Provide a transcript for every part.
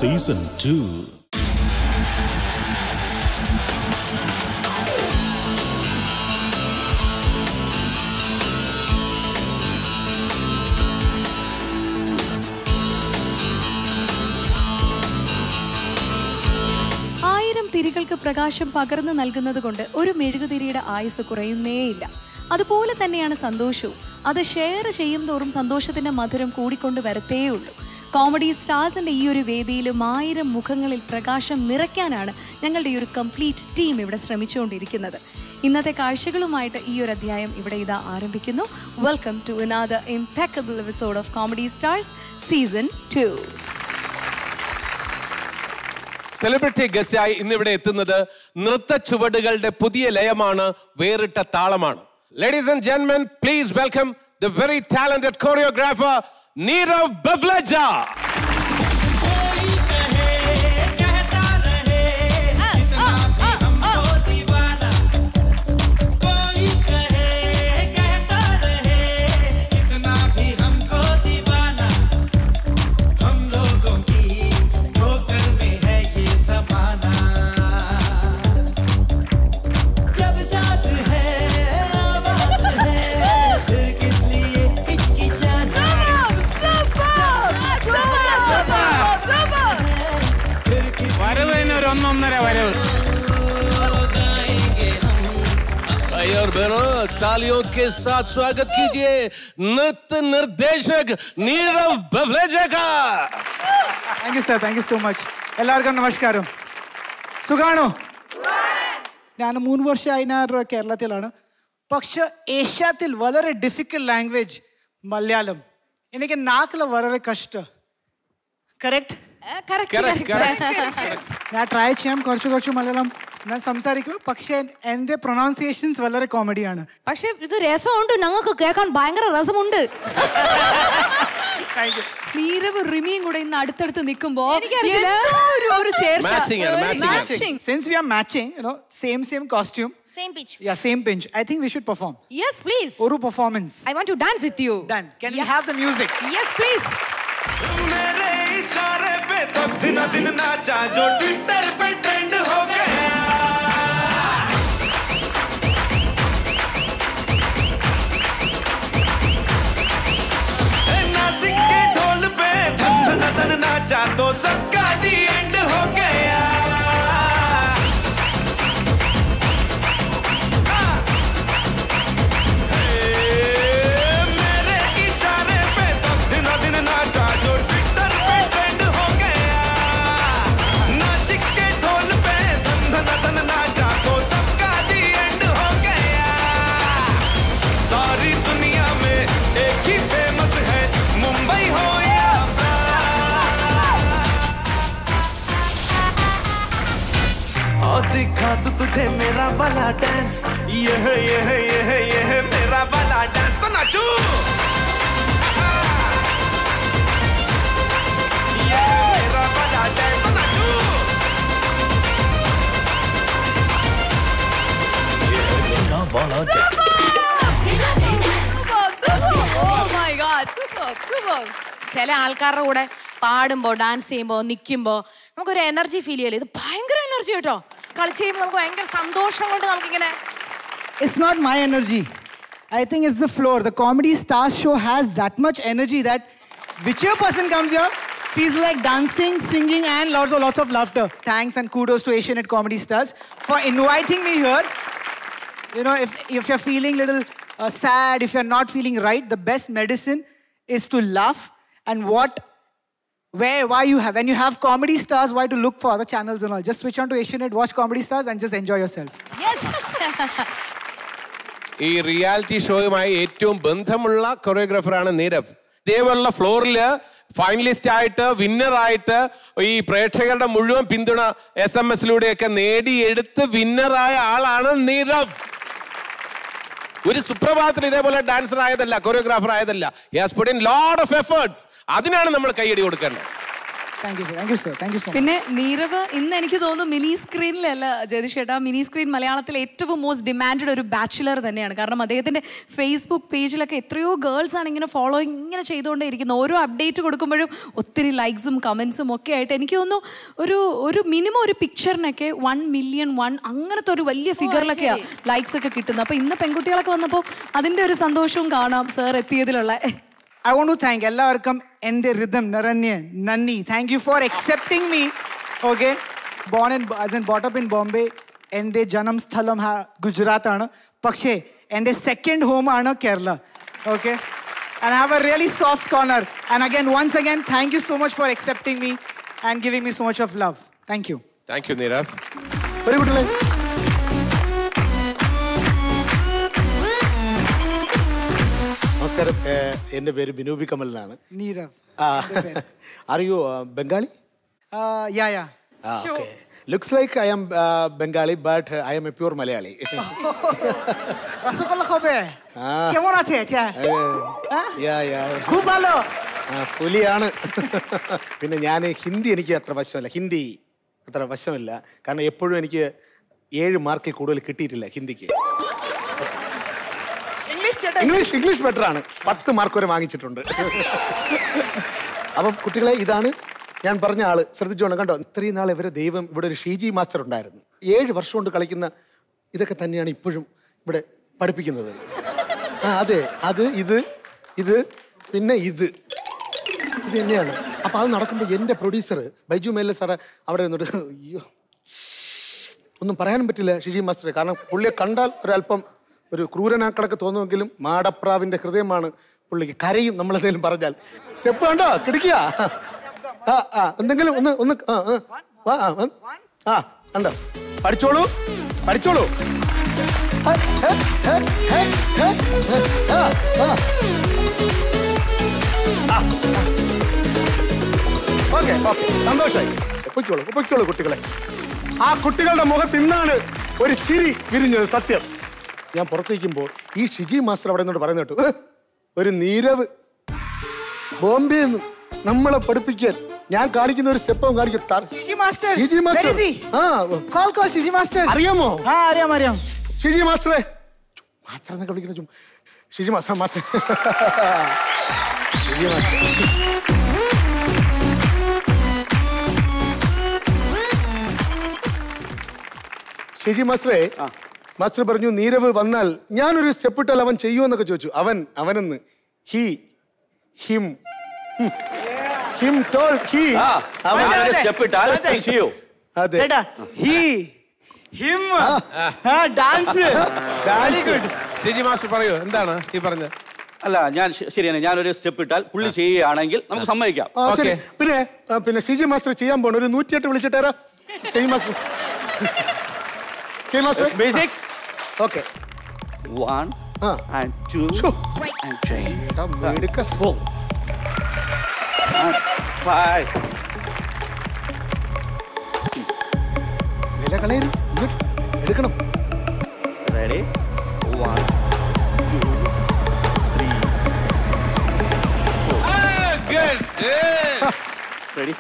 Season two ആയിരം തിരികൾക്ക് പ്രകാശം പകർന്നു നൽകുന്നത് കൊണ്ട് ഒരു മെഴുകുതിരിയുടെ ആയുസ് കുറയുന്നേയില്ല അതുപോലെ തന്നെയാണ് സന്തോഷവും അത് ഷെയർ ചെയ്യും തോറും സന്തോഷത്തിന്റെ മധുരം കൂടിക്കൊണ്ട് വരത്തേയുള്ളൂ കോമഡി സ്റ്റാർസിന്റെ ഈ ഒരു വേദിയിലും ആയിരം മുഖങ്ങളിൽ പ്രകാശം നിറയ്ക്കാനാണ് ഞങ്ങളുടെ ഈ ഒരു കംപ്ലീറ്റ് ടീം ഇവിടെ ശ്രമിച്ചുകൊണ്ടിരിക്കുന്നത് ഇന്നത്തെ കാഴ്ചകളുമായിട്ട് ഈ ഒരു അധ്യായം ഇവിടെ ഇതാ ആരംഭിക്കുന്നു welcome to another impeccable episode of comedy stars season two celebrity ഗസ്റ്റായി ഇന്നിവിടെ എത്തുന്നത് നൃത്ത ചുവടുകളുടെ പുതിയ ലയമാണ് വേറിട്ട താളമാണ് ലേഡീസ് ആൻഡ് ജെന്മൻ please welcome the very talented choreographer Neerav Bavlecha जब सांस है आवाज है फिर किस लिए हिचकिचाना फिर किस വരവ് തന്നെ ഒരു ഒന്നൊന്നര വരവ് भाई और बहनों तालियों के साथ स्वागत कीजिए नृत्य निर्देशक नीरव बवलेजा का thank you sir thank you so much എല്ലാവർക്കും നമസ്കാരം സുഖാണോ ഞാൻ മൂന്ന് വർഷമായി ഞാൻ കേരളത്തിലാണ് പക്ഷെ ഏഷ്യത്തിൽ വളരെ ഡിഫിക്കൽട്ട് ലാംഗ്വേജ് മലയാളം എനിക്ക് നാക്കിൽ വളരെ കഷ്ടം കറക്റ്റ് Correct, correct. ഞാൻ ട്രൈ ചെയ്യാം കുറച്ച് കുറച്ച് മലയാളം ഞാൻ സംസാരിക്കും പക്ഷേ എൻ്റെ പ്രൊനൗൺസിയേഷൻസ് വളരെ കോമഡിയാണ് പക്ഷെ ഇത് രസമുണ്ട് ഞങ്ങൾക്ക് കേൾക്കാൻ ഭയങ്കര രസമുണ്ട് താങ്ക് യു നീരവ് റിമിയും കൂടെ ഇന്ന് അടുത്തടുത്ത് നിൽക്കുമ്പോ എനിക്കറിയില്ല. എന്തോ ഒരു- ഒരു ചേർച്ച. Matching ആണ്, ഒരു matching ആണ്. matching. Since we are matching, you know, same same costume, Same pitch. yeah, same pinch. I think we should perform. Yes, please. Oru performance. I want to dance with you. Done. Can we have the music? Yes, please. मेरे इशारे पे तो दिन दिन नाचा जो Twitter पे trend हो गया ए, नासिक के ढोल पे धन धन धन नाचा तो सबका दी एंड हो गया ए, मेरे इशारे पे तो दिन दिन नाचा जो ट्विटर पे ट्रेंड हो गया नासिक के ढोल पे धन धन धन नाचा तो सबका दी एंड हो गया सारी दुनिया में एक ही फेमस है मुंबई हो या और दिखा तू तुझे मेरा वाला डांस ये है ये है ये है ये है मेरा वाला डांस तो नाचू ये है मेरा वाला डांस तो नाचू ये है मेरा वाला dance Superb, superb. Oh my God, superb, superb. ചില ആൾക്കാരുടെ കൂടെ പാടുമ്പോ ഡാൻസ് ചെയ്യുമ്പോ നിൽക്കുമ്പോ നമുക്കൊരു എനർജി ഫീൽ ചെയ്യില്ല ഇത് ഭയങ്കര എനർജി കേട്ടോ കളിച്ച് കഴിയുമ്പോൾ നമുക്ക് ഭയങ്കര സന്തോഷം കൊണ്ട് നമുക്കിങ്ങനെ It's not my energy. I think it's the floor. The Comedy Stars show has that much energy that whichever person comes here feels like dancing, singing, and lots of lots of laughter. Thanks and kudos to Asianet Comedy Stars for inviting me here. You know, if, if you're feeling little uh, sad, if you're not feeling right, the best medicine is to laugh. And what, where, why you have, when you have comedy stars, why to look for other channels and all. Just switch on to Asianet, watch comedy stars, and just enjoy yourself. ഈ reality ഷോയുമായി ഏറ്റവും ബന്ധമുള്ള കൊറിയോഗ്രാഫറാണ് നീരവ് ഇതേപോലുള്ള ഫ്ലോറിൽ finalist ആയിട്ട് winner ആയിട്ട് ഈ പ്രേക്ഷകരുടെ മുഴുവൻ പിന്തുണ എസ് എം എസിലൂടെയൊക്കെ നേടിയെടുത്ത് വിന്നറായ ആളാണ് നീരവ് ഒരു സുപ്രഭാതത്തിൽ ഇതേപോലെ ഡാൻസർ ആയതല്ല കൊറിയോഗ്രാഫർ ആയതല്ല has put in lot of efforts അതിനാണ് നമ്മൾ കൈയടി കൊടുക്കേണ്ടത് thank you sir thank you sir thank you so much പിന്നെ നീരവ് ഇന്ന് എനിക്ക് തോന്നുന്നു മിനി സ്ക്രീനിലല്ല ജയതിഷ് ചേട്ടാ മിനി സ്ക്രീൻ മലയാളത്തിലെ ഏറ്റവും മോസ്റ്റ് ഡിമാൻഡഡ് ഒരു ബാച്ചിലർ തന്നെയാണ് കാരണം അദ്ദേഹത്തിന്റെ ഫേസ്ബുക്ക് പേജിലൊക്കെ എത്രയോ ഗേൾസ് ആണ് ഇങ്ങനെ ഫോളോയിങ് ഇങ്ങനെ ചെയ്തുകൊണ്ടേ ഇരിക്കുന്നത് ഓരോ അപ്ഡേറ്റ് കൊടുക്കുമ്പോഴും ഒത്തിരി ലൈക്സും കമന്റ്സും ഒക്കെ ആയിട്ട് എനിക്ക് തോന്നുന്നു ഒരു ഒരു മിനിമം ഒരു പിക്ചറിനൊക്കെ വൺ മില്യൺ വൺ അങ്ങനത്തെ ഒരു വലിയ ഫിഗറിലൊക്കെയാണ് ലൈക്സ് ഒക്കെ കിട്ടുന്നത് അപ്പൊ ഇന്ന് പെൺകുട്ടികളൊക്കെ വന്നപ്പോൾ അതിന്റെ ഒരു സന്തോഷവും കാണാം സാർ എത്തിയതിലുള്ള I want to thank എല്ലാവർക്കും എൻ്റെ rhythm നരണ്യ നന്ദി thank you for accepting me okay born in as and brought up in Bombay എൻ്റെ ജന്മസ്ഥലം ഗുജറാത്ത് ആണ് പക്ഷേ എൻ്റെ സെക്കൻഡ് ഹോം ആണ് Kerala okay and have a really soft corner and again once again thank you so much for accepting me and giving me so much of love thank you thank you Neerav ഒരു കുട്ടികളെ നമസ്കാരം ഏഹ്, എൻ്റെ പേര് ബിനൂബി കമൽ എന്നാണ് നീരവ് അറിയോ Bengali yeah yeah looks like I am Bengali but I am a pure Malayali rasgulla খাবে কেমন আছে আচ্ছা യാ യാ খুব ভালো ആ, പുലിയാണ് പിന്നെ ഞാൻ ഹിന്ദി എനിക്ക് അത്ര വശമല്ല ഹിന്ദി അത്ര വശമില്ല കാരണം എപ്പോഴും എനിക്ക് ഏഴ് മാർക്കിൽ കൂടുതൽ കിട്ടിയിട്ടില്ല ഹിന്ദിക്ക് ইংলিশ ചേട്ടാ ഇംഗ്ലീഷ് ഇംഗ്ലീഷ് ബെറ്റർ ആണ് പത്ത് മാർക്ക് വരെ വാങ്ങിച്ചിട്ടുണ്ട് അപ്പം കുട്ടികളെ ഇതാണ് ഞാൻ പറഞ്ഞ ആള് ശ്രദ്ധിച്ചോണം കണ്ടോ ഇത്രയും നാൾ ഇവരെ ദൈവം ഇവിടെ ഒരു ഷീജി മാസ്റ്റർ ഉണ്ടായിരുന്നു ഏഴ് വർഷം കൊണ്ട് കളിക്കുന്ന ഇതൊക്കെ തന്നെയാണ് ഇപ്പോഴും ഇവിടെ പഠിപ്പിക്കുന്നത് ആ അതെ അത് ഇത് ഇത് പിന്നെ ഇത് ഇത് തന്നെയാണ് അപ്പൊ അത് നടക്കുമ്പോൾ എൻ്റെ പ്രൊഡ്യൂസർ ബൈജു മേലെ സാറ് അവിടെ നിന്നിട്ട് അയ്യോ ഒന്നും പറയാനും പറ്റില്ല ഷിജി മാസ്റ്റർ കാരണം പുള്ളിയെ കണ്ടാൽ ഒരല്പം ഒരു ക്രൂരനാക്കളൊക്കെ തോന്നുമെങ്കിലും മാടപ്രാവിന്റെ ഹൃദയമാണ് പുള്ളിക്ക് കരയും നമ്മൾ എന്തെങ്കിലും പറഞ്ഞാൽ സ്റ്റെപ്പ് കണ്ടോ കിടക്കുക ആ ആ എന്തെങ്കിലും ഒന്ന് ഒന്ന് ആ ആ, ആ, ആ, ആ, ആ കണ്ടോ പഠിച്ചോളൂ പഠിച്ചോളൂ ഹേ, ഹേ, ഹേ, ഹേ, ഹേ, ഹേ, ആ, ആ. ഓക്കെ ഓക്കെ സന്തോഷമായി പൊയ്ക്കോളൂ പൊയ്ക്കോളൂ കുട്ടികളെ ആ കുട്ടികളുടെ മുഖത്ത് ഇന്നാണ് ഒരു ചിരി വിരിഞ്ഞത് സത്യം ഞാൻ പുറത്തേക്കുമ്പോൾ ഈ ഷിജി മാസ്റ്റർ അവിടെ നിന്നോട് പറയുന്ന കേട്ടു "ഏ, ഒരു നീരവ് ബോംബെ നിന്ന് നമ്മളെ പഠിപ്പിക്കാൻ ഞാൻ കാണിക്കുന്ന ഒരു സ്റ്റെപ്പും കാണിക്കും ത- Shiji master Shiji master Where is he? ആ കോൾ കോൾ ഷിജി മാസ്റ്റർ അറിയാമോ ആ അറിയാം അറിയാം ഷിജി മാസ്റ്ററെ മാസ്റ്റർ എന്നൊക്കെ വിളിക്കുന്ന ചുമ്മാ Shiji master master Shiji master Shiji മാസ്റ്ററെ മാസ്റ്റർ പറഞ്ഞു നീരവ് വന്നാൽ ഞാനൊരു സ്റ്റെപ്പ് ഇട്ടാൽ അവൻ ചെയ്യുമെന്നൊക്കെ ചോദിച്ചു അവൻ അവനെന്ന് he him him told he അവൻ സ്റ്റെപ്പ് ഇട്ടാൽ ചെയ്യൂ അതെ ചേട്ടാ he him dance very good Shiji master പറയൂ എന്താണ് ഈ പറഞ്ഞത് അല്ല ഞാൻ ശ- ശരിയാണ് ഞാനൊരു സ്റ്റെപ്പ് ഇട്ടാൽ പുള്ളി ചെയ്യുകയാണെങ്കിൽ നമുക്ക് സമ്മതിക്കാം ആ, ശരി. Okay. പിന്നെ ആ, പിന്നെ സിജി മാസ്റ്റർ ചെയ്യാൻ പോണ ഒരു നൂറ്റിയെട്ട് വിളിച്ചിട്ടേരാ ചെയ് മാസ്റ്റർ ചെയ് മാസ്റ്റർ ബേസിക് ഓക്കെ വൺ ആ. ആൻഡ് ടു ശ്ശോ. ആൻഡ് ത്രീ മെടുക്ക ഫോർ ഫൈവ് വില കളയരുത് ഇങ്ങോട്ട് എടുക്കണം ready one two three ready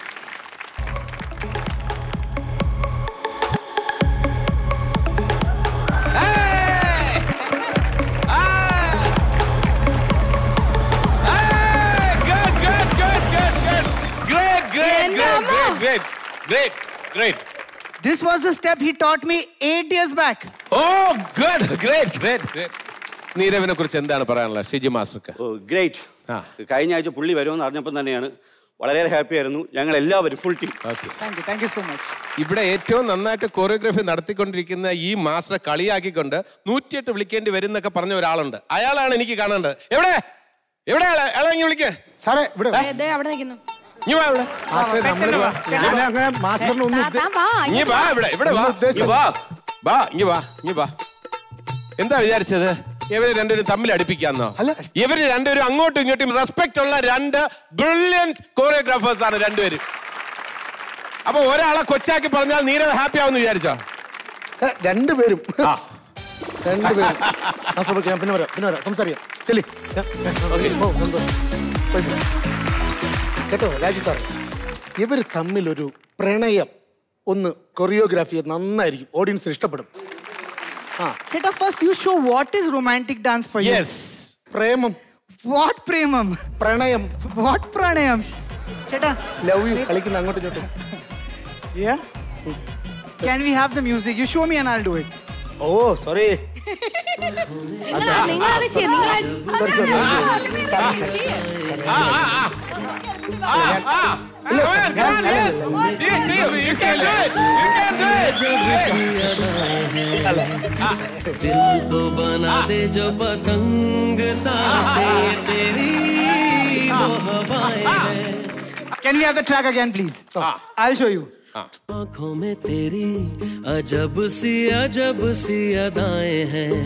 Great, great, എന്റെ great, അമ്മ. great, great, great, great. This was the step he taught me eight years back. Oh, good, great, great, great. നീരവിനെ കുറിച്ച് എന്താണ് പറയാനുള്ളത് ഷിജി മാസ്റ്റർക്ക് ഓ ഗ്രേറ്റ് ആ. കഴിഞ്ഞ ആഴ്ച പുള്ളി വരുമെന്ന് അറിഞ്ഞപ്പോൾ തന്നെയാണ് വളരെ ഹാപ്പി ആയിരുന്നു ഞങ്ങൾ എല്ലാവരും full team okay Thank you, thank you so much. ഇവിടെ ഏറ്റവും നന്നായിട്ട് കൊറിയോഗ്രാഫി നടത്തിക്കൊണ്ടിരിക്കുന്ന ഈ മാസ്റ്ററെ കളിയാക്കിക്കൊണ്ട് നൂറ്റിയെട്ട് വിളിക്കേണ്ടി വരും എന്നൊക്കെ പറഞ്ഞ ഒരാളുണ്ട് അയാളാണ് എനിക്ക് കാണേണ്ടത് എവിടെ എവിടെ അയാളെ അയാളെ ഇങ്ങ് വിളിക്കേ സാറേ ഇവിടെ വാ. ദേ അവിടെ നിൽക്കുന്നു ഇനി വാ ഇവിടെ മാസ്റ്ററെ നമ്മള് ഞാൻ അങ്ങനെ മാസ്റ്ററിന് ഒന്നും താൻ വാ ഇനി വാ ഇവിടെ ഇവിടെ വാ ഒന്നും ഉദ്ദേശിച്ച- വാ വാ ഇങ്ങ് വാ ഇങ്ങ് വാ എന്താ വിചാരിച്ചത് ഇവര് രണ്ടുപേരും തമ്മിൽ അടുപ്പിക്കാന്നോ അല്ല. ഇവര് രണ്ടുപേരും അങ്ങോട്ടും ഇങ്ങോട്ടും റെസ്പെക്ട് ഉള്ള രണ്ട് ബ്രില്യന്റ് കോറിയോഗ്രാഫേഴ്സ് ആണ് രണ്ടുപേരും അപ്പൊ ഒരാളെ കൊച്ചാക്കി പറഞ്ഞാൽ നീരവ് ഹാപ്പി ആവുമെന്ന് വിചാരിച്ചോ ഏ, രണ്ടുപേരും രണ്ടുപേരും മാസ്റ്റർ ഞാൻ പിന്നെ വരാം പിന്നെ വരാം സംസാരിക്കാം ചെല്ലി ഞാൻ- ഞാൻ- ഓ, സന്തോഷം. പോയി. കേട്ടോ രാജി സാർ ഇവർ തമ്മിലൊരു പ്രണയം ഒന്ന് കൊറിയോഗ്രാഫി നന്നായിരിക്കും ഓഡിയൻസിന് ഇഷ്ടപ്പെടും ആ Cheta, first you show what is romantic dance for you. Yes പ്രേമം What premam? പ്രണയം What pranayam? Cheta, love you കളിക്കുന്ന അങ്ങോട്ടും ഇങ്ങോട്ടും yeah? Can we have the music? You show me and I'll do it. ഓ sorry നിങ്ങളത് ചെയ്യ്, നിങ്ങൾ दिल को बना दे जो पतंग सांसें तेरी वो हवाएं हैं Can we have the track again, please? I'll show you. आंखों में तेरी अजब सी अजब सी अदाएं हैं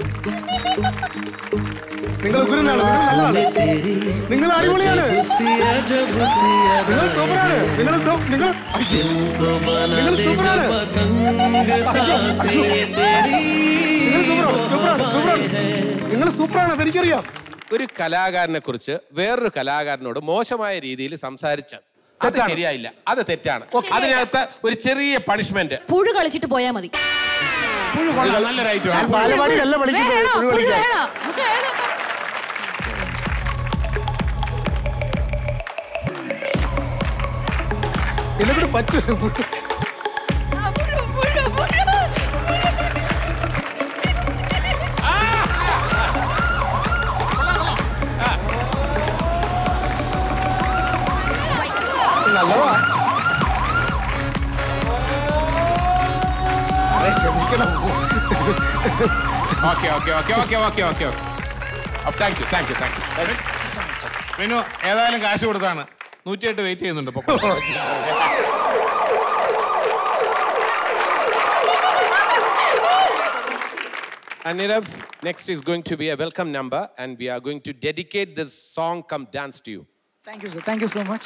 നിങ്ങൾ ഉഗ്രനാണ് നിങ്ങൾ നല്ലതാണ് तेरी നിങ്ങൾ അടിപൊളിയാണ് अजब सी अजब सी നിങ്ങൾ अदाएं സൂപ്പറാണ് നിങ്ങൾ സൂ- നിങ്ങൾ को बना നിങ്ങൾ दे जो സൂപ്പറാണ് पतंग सांसें तेरी നിങ്ങൾ സൂപ്പറാണ് സൂപ്പറാണ് സൂപ്പറാണ് നിങ്ങൾ സൂപ്പറാണ് അതെനിക്കറിയാം ഒരു കലാകാരനെ കുറിച്ച് വേറൊരു കലാകാരനോട് മോശമായ രീതിയിൽ സംസാരിച്ച അത് തെറ്റാണ്. ശരിയായില്ല അത് തെറ്റാണ് അതിനകത്ത് ഒരു ചെറിയ പണിഷ്മെന്റ് പുഴു കളിച്ചിട്ട് പോയാ മതി നല്ലൊരു ഐറ്റം ഞാൻ ബാലവാടിയിലല്ല പഠിക്കുന്നത് വേണോ? പുഴു പുഴു കളിക്കാൻ. വേണോ? വേണോ? എന്നെ കൂടെ പറ്റൂ ആ, പുഴു, പുഴു, പുഴു. നല്ലതാ അതെ, ക്ഷമിക്കണം okay okay okay okay okay okay okay thank you thank you thank you പിന്നെ ഏതായാലും കാശ് കൊടുത്താണ് നൂറ്റിയെട്ട് വെയിറ്റ് ചെയ്യുന്നുണ്ട് ഇപ്പൊ And Nirav, next is going to be a welcome number, and we are going to dedicate this song come dance to you. Thank you, sir. Thank you so much.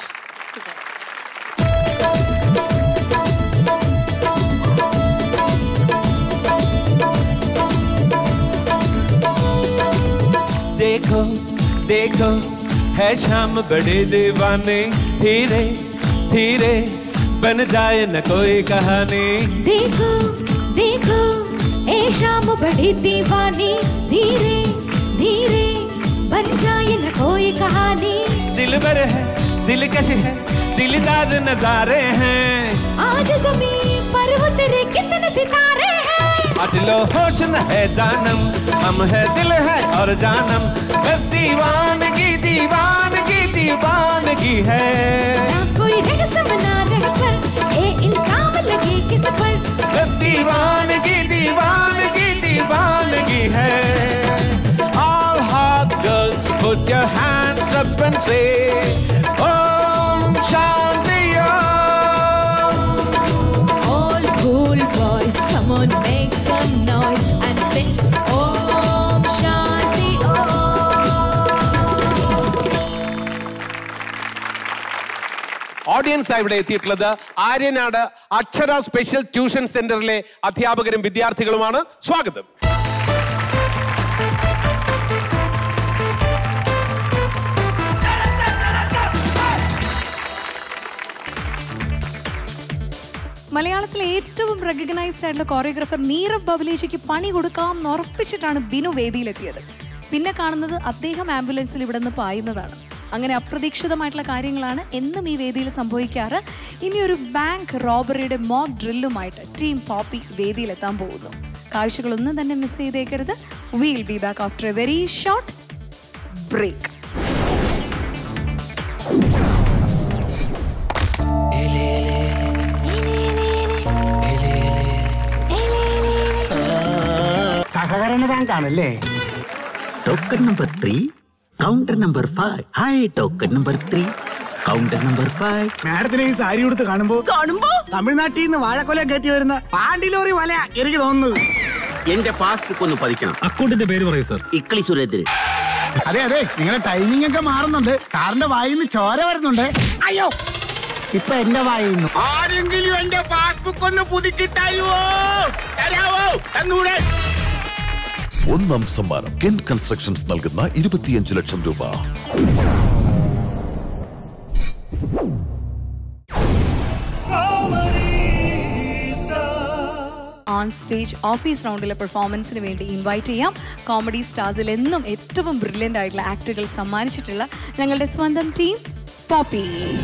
देखो देखो है शाम बड़े दीवाने धीरे धीरे बन जाए न कोई कहानी देखो देखो ए शाम बड़ी दीवानी धीरे धीरे बन जाए न कोई कहानी दिल भर है दिलकश है दिलदार नजारे हैं आज जमीन पर उतरे कितने सितारे हैं अटलो होश न है दानम हम है दिल है और जानम बस दीवानगी दीवानगी दीवानगी है ना कोई रस्म ना रह पर ए इंसान लगे किस पर बस दीवानगी दीवानगी दीवानगी है All hot girls put your hands up and say Om Shanti Om All cool boys come on make some noise and say Om Shanti Om audience ഇവിടെ എത്തിയിട്ടുള്ളത് ആര്യനാട് അക്ഷര സ്പെഷ്യൽ ട്യൂഷൻ സെന്ററിലെ അധ്യാപകരും വിദ്യാർത്ഥികളുമാണ് സ്വാഗതം മലയാളത്തിലെ ഏറ്റവും റെക്കഗ്നൈസ്ഡ് ആയിട്ടുള്ള കോറിയോഗ്രാഫർ നീരവ് ബബലേശിക്ക് പണി കൊടുക്കാം എന്ന് ഉറപ്പിച്ചിട്ടാണ് ബിനു വേദിയിലെത്തിയത് പിന്നെ കാണുന്നത് അദ്ദേഹം ആംബുലൻസിൽ ഇവിടെ നിന്ന് പായുന്നതാണ് അങ്ങനെ അപ്രതീക്ഷിതമായിട്ടുള്ള കാര്യങ്ങളാണ് എന്നും ഈ വേദിയിൽ സംഭവിക്കാറ് ഇനി ഒരു ബാങ്ക് റോബറിയുടെ മോക്ക് ഡ്രില്ലുമായിട്ട് ടീം പോപ്പി വേദിയിലെത്താൻ പോകുന്നു കാഴ്ചകളൊന്നും തന്നെ മിസ് ചെയ്തേക്കരുത് will be back after a very short break സഹകരണ ബാങ്ക് ആണല്ലേ token number three counter number five hi token number three counter number five മാഡത്തിനെ ഈ സാരി ഉടുത്ത് കാണുമ്പോ കാണുമ്പോ തമിഴ്നാട്ടിൽ നിന്ന് വാഴക്കൊല കയറ്റി വരുന്ന പാണ്ടിലോറി വല എനിക്ക് തോന്നുന്നത് എന്റെ പാസ്ബുക്ക് ഒന്ന് പതിക്കണം അക്കൗണ്ടിന്റെ പേര് പറയൂ സർ ഇക്കളി സുരേന്ദ്രൻ അതെ അതെ നിങ്ങളുടെ ടൈമിംഗ് ഒക്കെ മാറുന്നുണ്ട് സാറിന്റെ വായിന്ന് ചോര വരുന്നുണ്ട് അയ്യോ ഇപ്പൊ എന്റെ വായിന്നു ആരെങ്കിലും എന്റെ പാസ്ബുക്ക് ഒന്ന് പുതുക്കി തരുവോ തരാവോ എന്നൂടെ ഒന്നാം സമ്മാനം കെൻ കൺസ്ട്രക്ഷൻസ് നൽകുന്ന ഇരുപത്തിയഞ്ച് ലക്ഷം രൂപ ഓൺ സ്റ്റേജ് ഓഫീസ് റൗണ്ടിലെ പെർഫോമൻസിന് വേണ്ടി ഇൻവൈറ്റ് ചെയ്യാം കോമഡി സ്റ്റാർസിൽ എന്നും ഏറ്റവും ബ്രില്യൻ്റ് ആയിട്ടുള്ള ആക്ടുകൾ സമ്മാനിച്ചിട്ടുള്ള ഞങ്ങളുടെ സ്വന്തം ടീം പോപ്പി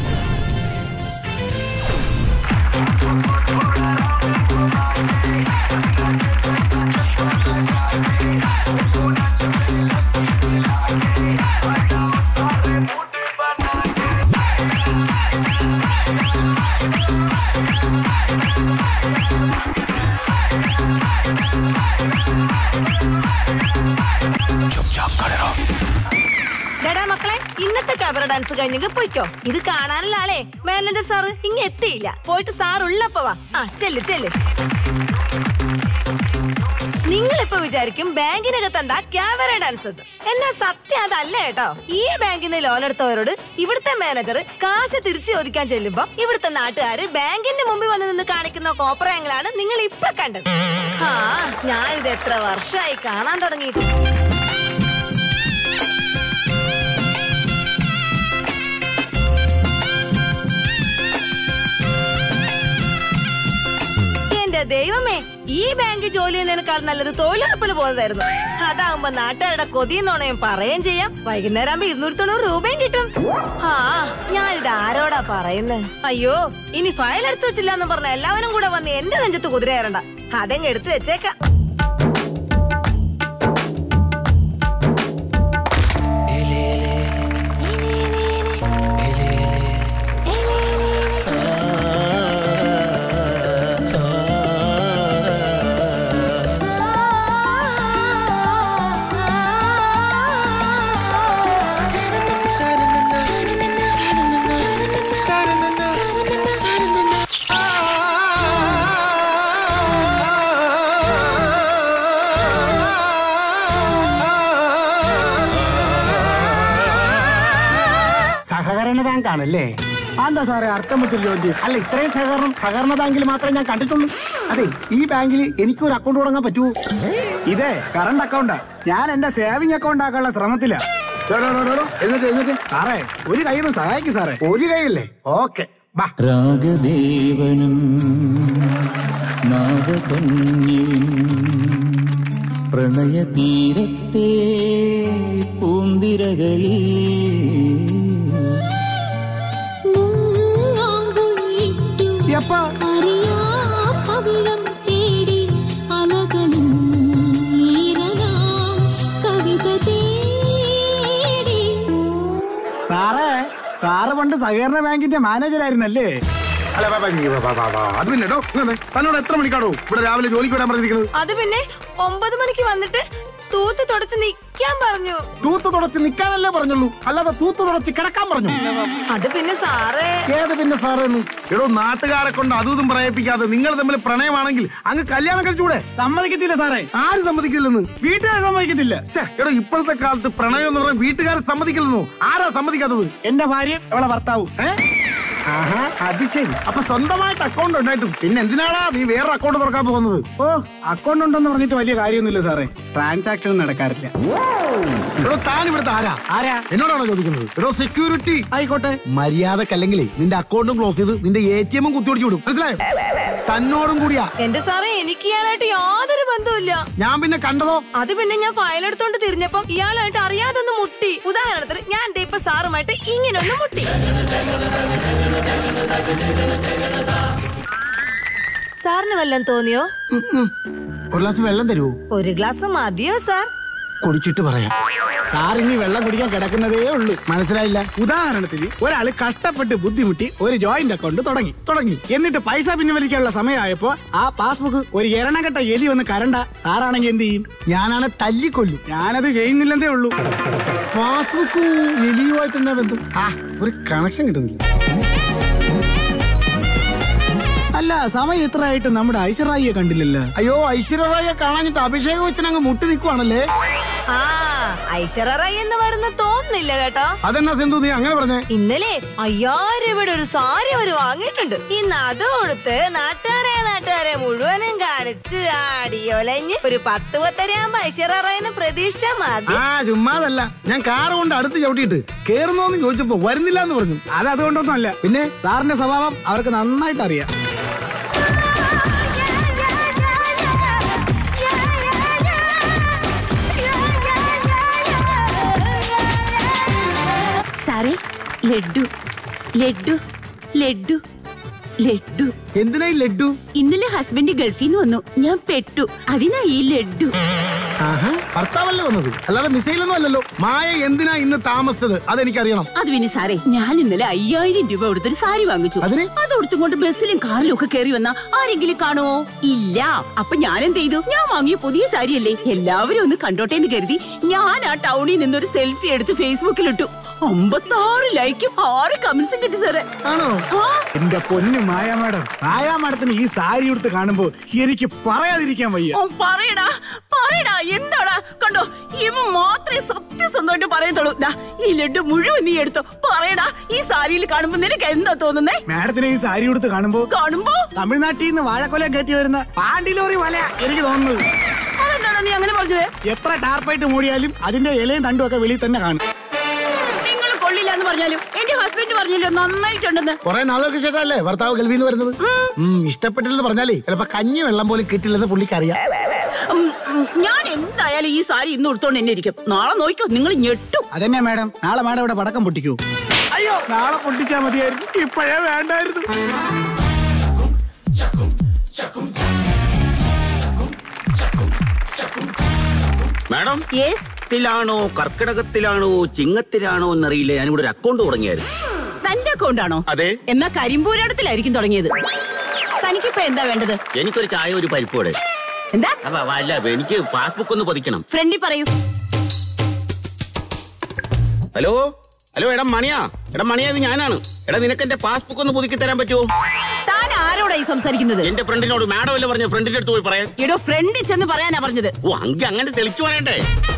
ഡാ മക്കളെ ഇന്നത്തെ കവർ ഡാൻസ് കഴിഞ്ഞെങ്കിൽ പോയിക്കോ ഇത് കാണാനുള്ള ആളെ മാനേജർ സാറ് ഇങ്ങ എത്തിയില്ല പോയിട്ട് സാർ ഉള്ളപ്പോ വാ ആ ചെല്ല് ചെല്ല് നിങ്ങളിപ്പോ വിചാരിക്കും ബാങ്കിനകത്ത് എന്താ ക്യാമറ ഡാൻസ് എന്ന്. എന്നാ സത്യം അതല്ല കേട്ടോ ഈ ബാങ്കിൽ നിന്ന് ലോൺ എടുത്തവരോട് ഇവിടുത്തെ മാനേജർ കാശ് തിരിച്ചു ചോദിക്കാൻ ചെല്ലുമ്പോ ഇവിടുത്തെ നാട്ടുകാര് ബാങ്കിന്റെ മുമ്പിൽ വന്ന് നിന്ന് കാണിക്കുന്ന കോപ്പറയങ്ങളാണ് നിങ്ങൾ ഇപ്പൊ കണ്ടത് ആ ഞാനിത് എത്ര വർഷമായി കാണാൻ തുടങ്ങിയിട്ട് എന്റെ ദൈവമേ ഈ ബാങ്ക് ജോലി ചെയ്യുന്നതിനേക്കാൾ നല്ലത് തൊഴിലുറപ്പിന് പോകുന്നതായിരുന്നു അതാവുമ്പോ നാട്ടുകാരുടെ കൊതിയെന്നോണയും പറയുകയും ചെയ്യാം വൈകുന്നേരം ആകുമ്പോ ഇരുന്നൂറ്റി തൊണ്ണൂറ് രൂപയും കിട്ടും ആ ഞാനിത് ആരോടാ പറയുന്നത് അയ്യോ ഇനി ഫയൽ എടുത്തു വെച്ചില്ല എന്ന് പറഞ്ഞ എല്ലാവരും കൂടെ വന്ന് എന്റെ നെഞ്ചത്ത് കുതിരയേറണ്ട അതെങ്ങ് എടുത്തു വെച്ചേക്കാം സഹകരണ ബാങ്ക് ആണല്ലേ എന്താ സാറേ അർത്ഥമത്തിൽ ചോദ്യം അല്ല ഇത്രയും സഹകരണം സഹകരണ ബാങ്കിൽ മാത്രമേ ഞാൻ കണ്ടിട്ടുള്ളൂ അതെ ഈ ബാങ്കിൽ എനിക്ക് ഒരു അക്കൗണ്ട് തുടങ്ങാൻ പറ്റുമോ ഇതേ കറണ്ട് അക്കൗണ്ടാ ഞാൻ എന്റെ സേവിംഗ് അക്കൗണ്ട് ആക്കാനുള്ള ശ്രമത്തിലാ ഡോ, ഡോ, ഡോ, ഡോ, ഡോ. എഴുന്നേറ്റ് എഴുന്നേറ്റ് സാറേ ഒരു കൈ ഒന്ന് സഹായിക്കും സാറേ ഒരു കൈയല്ലേ ഓക്കെ ബാ രാഗദേവനും നാഗകന്യയും പ്രണയതീരത്തെ പൂന്തിരകളിൽ എപ്പാ പവിഴം തേടി അലകളും ഈരനാം കവിത തേടി സാറേ സാറ് പണ്ട് സഹകരണ ബാങ്കിന്റെ മാനേജർ ആയിരുന്നല്ലേ അല്ല ബാ, ബാ, ഈ, ബാ, ബാ, ബാ, ബാ. അത് പിന്നെ ഡോ ഇങ്ങനെ, തന്നോട് എത്ര മണിക്കാണോ ഇവിടെ രാവിലെ ജോലിക്ക് വരാൻ പറഞ്ഞിരിക്കുന്നത് അത് പിന്നെ ഒമ്പത് മണിക്ക് വന്നിട്ട് തൂത്ത് തുടച്ച് നിക്കാൻ പറഞ്ഞു തൂത്ത് തുടച്ച് നിൽക്കാനല്ലേ പറഞ്ഞുള്ളൂ അല്ലാതെ തൂത്ത് തുടച്ച് കിടക്കാൻ പറഞ്ഞു അത് പിന്നെ സാറേ ഏത് പിന്നെ സാറേന്ന് എടോ നാട്ടുകാരെ കൊണ്ട് അതും ഇതും പറയിപ്പിക്കാതെ നിങ്ങൾ തമ്മിൽ പ്രണയമാണെങ്കിൽ അങ്ങ് കല്യാണം കഴിച്ചുകൂടെ സമ്മതിക്കത്തില്ല സാറേ ആര് സമ്മതിക്കില്ലെന്ന് വീട്ടുകാർ സമ്മതിക്കത്തില്ല ശ്ശെ, എടോ ഇപ്പോഴത്തെ കാലത്ത് പ്രണയം എന്ന് പറഞ്ഞാൽ വീട്ടുകാർ സമ്മതിക്കില്ലെന്നോ ആരാ സമ്മതിക്കാത്തത് എന്റെ ഭാര്യ അവളെ ഭർത്താവും ഏ ആഹാ അത് ശരി അപ്പൊ സ്വന്തമായിട്ട് അക്കൗണ്ട് ഉണ്ടായിട്ടും പിന്നെ എന്തിനാടാ നീ വേറെ അക്കൗണ്ട് തുറക്കാൻ പോകുന്നത് ഓ അക്കൗണ്ട് ഉണ്ടെന്ന് പറഞ്ഞിട്ട് വലിയ കാര്യമൊന്നുമില്ല സാറേ ട്രാൻസാക്ഷൻ നടക്കാറില്ല എടോ താൻ ഇവിടുത്തെ ആരാ ആരാ എന്നോടാണോ ചോദിക്കുന്നത് എടോ സെക്യൂരിറ്റി ആയിക്കോട്ടെ മര്യാദക്കല്ലെങ്കിൽ നിന്റെ അക്കൗണ്ടും ക്ലോസ് ചെയ്ത് നിന്റെ എ ടി എമ്മും കുത്തിയൊടിച്ചു വിടും മനസ്സിലായോ തന്നോടും കൂടിയാ എന്റെ സാറേ എനിക്ക് ഇയാളായിട്ട് യാതൊരു ബന്ധവുമില്ല ഞാൻ പിന്നെ കണ്ടതോ അത് പിന്നെ ഞാൻ ഫയൽ എടുത്തോണ്ട് തിരിഞ്ഞപ്പം ഇയാളായിട്ട് അറിയാതെ ഒന്ന് മുട്ടി ഉദാഹരണത്തിന് ഞാൻ ദേ ഇപ്പൊ സാറുമായിട്ട് ഇങ്ങനെ ഒന്ന് മുട്ടി സാറിന് വല്ലതും തോന്നിയോ ഒരു ഗ്ലാസ് വെള്ളം തരുമോ ഒരു ഗ്ലാസ് മതിയോ സാർ കുടിച്ചിട്ട് പറയാം സാർ ഇനി വെള്ളം കുടിക്കാൻ കിടക്കുന്നതേ ഉള്ളൂ മനസ്സിലായില്ല ഉദാഹരണത്തിന് ഒരാള് കഷ്ടപ്പെട്ട് ബുദ്ധിമുട്ടി ഒരു ജോയിന്റ് അക്കൗണ്ട് തുടങ്ങി തുടങ്ങി എന്നിട്ട് പൈസ പിൻവലിക്കാനുള്ള സമയമായപ്പോ ആ പാസ്ബുക്ക് ഒരു എരണകെട്ട എലി വന്ന് കരണ്ട സാറാണെങ്കിൽ എന്ത് ചെയ്യും ഞാനാണ് തല്ലിക്കൊല്ലും ഞാനത് ചെയ്യുന്നില്ലെന്നേ ഉള്ളൂ പാസ്ബുക്കും എലിയുമായിട്ട് എന്നാ ബന്ധം ആ ഒരു കണക്ഷൻ കിട്ടുന്നില്ല അല്ല സമയം എത്ര ആയിട്ട് നമ്മുടെ ഐശ്വറായിയെ കണ്ടില്ലല്ലോ അയ്യോ ഐശ്വര്യറായിയെ കാണാനിട്ട് അഭിഷേകം വെച്ചിനങ്ങ് മുട്ടി നിൽക്കുവാണല്ലേ ആ ഐശ്വര്യ റായ് എന്ന് വരുന്ന തോന്നുന്നില്ല കേട്ടോ അതെന്നാ സിന്ധു നീ അങ്ങനെ പറഞ്ഞേ ഇന്നലെ അയ്യായിരം രൂപയുടെ ഒരു സാരി അവര് വാങ്ങിയിട്ടുണ്ട് ഇന്ന് അത് കൊടുത്ത് നാട്ടുകാരെ നാട്ടുകാരെ മുഴുവനും കാണിച്ച് ആടിയൊലഞ്ഞ് ഒരു പത്ത് പത്തരയാകുമ്പോ ഐശ്വര്യ റായിന്ന് പ്രതീക്ഷ മതി ആ ചുമ്മാതല്ല ഞാൻ കാർ കൊണ്ട് അടുത്ത് ചവിട്ടിയിട്ട് കേറുന്നോന്ന് ചോദിച്ചപ്പോ വരുന്നില്ല എന്ന് പറഞ്ഞു അത് അതുകൊണ്ടൊന്നും അല്ല പിന്നെ സാറിന്റെ സ്വഭാവം അവർക്ക് നന്നായിട്ട് അറിയാം ലഡ്ഡു ലഡ്ഡു ലഡ്ഡു ലഡ്ഡു എന്തിനാ ഈ ലഡ്ഡു ഇന്നലെ ഹസ്ബൻഡ് ഗൾഫിൽ നിന്ന് വന്നു ഞാൻ പെട്ടു അതിനാ ഈ ലഡ്ഡു ആഹാ, ഭർത്താവല്ലേ വന്നത് അല്ലാതെ മിസൈലൊന്നും അല്ലല്ലോ മായ എന്തിനാ ഇന്ന് താമസിച്ചത് അതെനിക്കറിയണം അത് പിന്നെ സാറേ ഞാൻ ഇന്നലെ അയ്യായിരം രൂപ കൊടുത്തൊരു സാരി വാങ്ങിച്ചു അതിന്? അത് കൊടുത്തുകൊണ്ട് ബസ്സിലും കാറിലും ഒക്കെ കയറി വന്ന ആരെങ്കിലും കാണുമോ ഇല്ല അപ്പൊ ഞാൻ എന്ത് ചെയ്തു ഞാൻ വാങ്ങിയ പുതിയ സാരിയല്ലേ എല്ലാവരും ഒന്ന് കണ്ടോട്ടെ എന്ന് കരുതി ഞാൻ ആ ടൗണിൽ നിന്നൊരു സെൽഫി എടുത്ത് ഫേസ്ബുക്കിലിട്ടു അമ്പത്താറ് ലൈക്കും ആറ് കമന്റ്സും കിട്ടി സാറേ ആണോ എന്റെ പൊന്നു മായ മാഡം മായ മാഡത്തിന് ഈ സാരി എടുത്ത് കാണുമ്പോ എനിക്ക് പറയാതിരിക്കാൻ വയ്യ ഓ, പറയടാ പറയടാ എന്താടാ കണ്ടോ ഇവ മാത്രമേ സത്യസന്ധമായിട്ട് പറയത്തുള്ളൂ ദാ, ഈ ലഡു മുഴുവൻ നീ എടുത്തോ പറയടാ ഈ സാരിയിൽ കാണുമ്പോ നിനക്ക് എന്താ തോന്നുന്നേ മാഡത്തിനെ ഈ സാരി എടുത്ത് കാണുമ്പോ കാണുമ്പോ തമിഴ്നാട്ടിൽ നിന്ന് വാഴക്കൊല കയറ്റി വരുന്ന പാണ്ടിലോറി വല എനിക്ക് തോന്നുന്നത് അതെന്താടാ നീ അങ്ങനെ പറഞ്ഞത് എത്ര ടാർപ്പായിട്ട് മൂടിയാലും അതിന്റെ ഇലയും തണ്ടും ഒക്കെ വെളിയിൽ തന്നെ കാണും നിങ്ങൾ കൊള്ളില്ല എന്ന് പറഞ്ഞാലും എന്റെ ഹസ്ബൻഡ് പറഞ്ഞല്ലോ നന്നായിട്ടുണ്ടെന്ന് കുറെ നാളുകൾക്ക് ശേഷമല്ലേ ഭർത്താവ് ഗൾഫിൽ നിന്ന് വരുന്നത് ഉം, ഇഷ്ടപ്പെട്ടില്ലെന്ന് പറഞ്ഞാലേ ചിലപ്പോ കഞ്ഞി വെള്ളം പോലും കിട്ടില്ലെന്ന് പുള്ളിക്കറിയാം ഉം, ഉം, ഞാൻ എന്തായാലും ഈ സാരി ഇന്ന് ഉടുത്തോണ്ട് തന്നെ ഇരിക്കും നാളെ നോക്കോ നിങ്ങൾ ഞെട്ടും അതന്നെ മാഡം നാളെ മാഡം ഇവിടെ പടക്കം പൊട്ടിക്കൂ അയ്യോ നാളെ പൊട്ടിച്ചാ മതിയായിരുന്നു ഇപ്പോഴേ വേണ്ടായിരുന്നു മാഡം യെസ് ത്തിലാണോ കർക്കിടകത്തിലാണോ ചിങ്ങത്തിലാണോ എന്നറിയില്ല ഞാനിവിടെ ഒരു അക്കൗണ്ട് തുടങ്ങിയായിരുന്നു തന്റെ അക്കൗണ്ടാണോ അതെ എന്നാ കരിമ്പൂരാടത്തിലായിരിക്കും തുടങ്ങിയത് തനിക്കിപ്പോ എന്താ വേണ്ടത് എനിക്കൊരു ചായ ഒരു പരിപ്പോടെ എന്താ അപ്പൊ അല്ല എനിക്ക് പാസ്ബുക്ക് ഒന്ന് പതിക്കണം ഫ്രണ്ടി പറയൂ ഹലോ ഹലോ എടാ മണിയാ എടാ മണിയാ ഇത് ഞാനാണ് എടാ നിനക്ക് എന്റെ പാസ്ബുക്ക് ഒന്ന് പുതുക്കി തരാൻ പറ്റുമോ താൻ ആരോടായി സംസാരിക്കുന്നത് എന്റെ ഫ്രണ്ടിനോട് മാഡം അല്ലേ പറഞ്ഞ ഫ്രണ്ടിന്റെ അടുത്ത് പോയി പറയാൻ എടോ ഫ്രണ്ടിൽ ചെന്ന് പറയാനാ പറഞ്ഞത് ഓ അങ്കി അങ്ങനെ തെളിച്ചു പറയണ്ടേ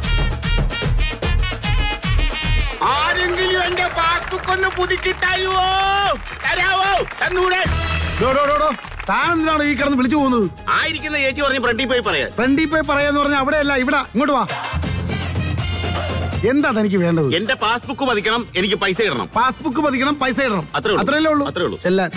ആരെങ്കിലും എന്റെ പാസ്ബുക്ക് ഒന്ന് പുതുക്കി തരുവോ തരാവോ തന്നൂടെ ഡോ, ഡോ, ഡോ, ഡോ. താനെന്തിനാണ് ഈ കിടന്ന് വിളിച്ചു പോകുന്നത് ആയിരിക്കുന്ന ചേച്ചി പറഞ്ഞ് ഫ്രണ്ടിൽ പോയി പറയാൻ ഫ്രണ്ടിൽ പോയി പറയാന്ന് പറഞ്ഞാൽ അവിടെയല്ല ഇവിടെ ഇങ്ങോട്ട് വാ എന്താ തനിക്ക് വേണ്ടത് എന്റെ പാസ്ബുക്ക് പതിക്കണം എനിക്ക് പൈസ ഇടണം പാസ്ബുക്ക് പതിക്കണം പൈസ ഇടണം അത്രേ ഉള്ളൂ. അത്രയല്ലേ ഉള്ളൂ അത്രേ ഉള്ളൂ. ചെല്ലാൻ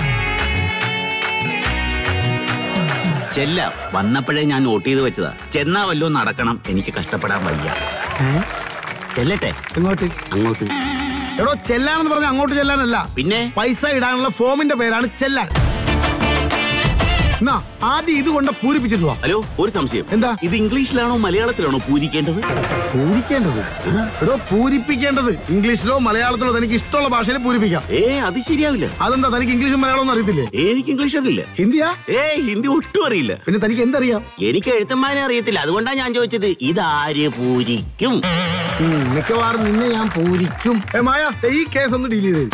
ചെല്ല വന്നപ്പോഴേ ഞാൻ നോട്ട് ചെയ്ത് വെച്ചതാ ചെന്നാ വല്ലോ നടക്കണം എനിക്ക് കഷ്ടപ്പെടാൻ വയ്യ ചെല്ലട്ടെ എങ്ങോട്ട് അങ്ങോട്ട് എടോ ചെല്ലാനെന്ന് പറഞ്ഞ അങ്ങോട്ട് ചെല്ലാനല്ല പിന്നെ പൈസ ഇടാനുള്ള ഫോമിന്റെ പേരാണ് ചെല്ലാൻ എന്നാ ആദ്യം ഇത് കൊണ്ട് പൂരിപ്പിച്ചിട്ട് വാ ഹലോ ഒരു സംശയം എന്താ ഇത് ഇംഗ്ലീഷിലാണോ മലയാളത്തിലാണോ പൂരിക്കേണ്ടത് പൂരിക്കേണ്ടത് എടോ പൂരിപ്പിക്കേണ്ടത് ഇംഗ്ലീഷിലോ മലയാളത്തിലോ തനിക്ക് ഇഷ്ടമുള്ള ഭാഷയിൽ പൂരിപ്പിക്കാം ഏ അത് ശരിയാവില്ല അതെന്താ തനിക്ക് ഇംഗ്ലീഷും മലയാളം ഒന്നും അറിയത്തില്ലേ എനിക്ക് ഇംഗ്ലീഷ് അറിയില്ല ഹിന്ദിയാ ഏ ഹിന്ദി ഒട്ടും അറിയില്ല പിന്നെ തനിക്ക് എന്തറിയാം എനിക്ക് എഴുത്തന്മാരെ അറിയത്തില്ല അതുകൊണ്ടാ ഞാൻ ചോദിച്ചത് ഇതാര് പൂരിക്കും ഉം, മിക്കവാറും നിന്നെ ഞാൻ പൂരിക്കും ഏ മായ ദേ ഈ കേസ് ഒന്ന് ഡീൽ ചെയ്ത്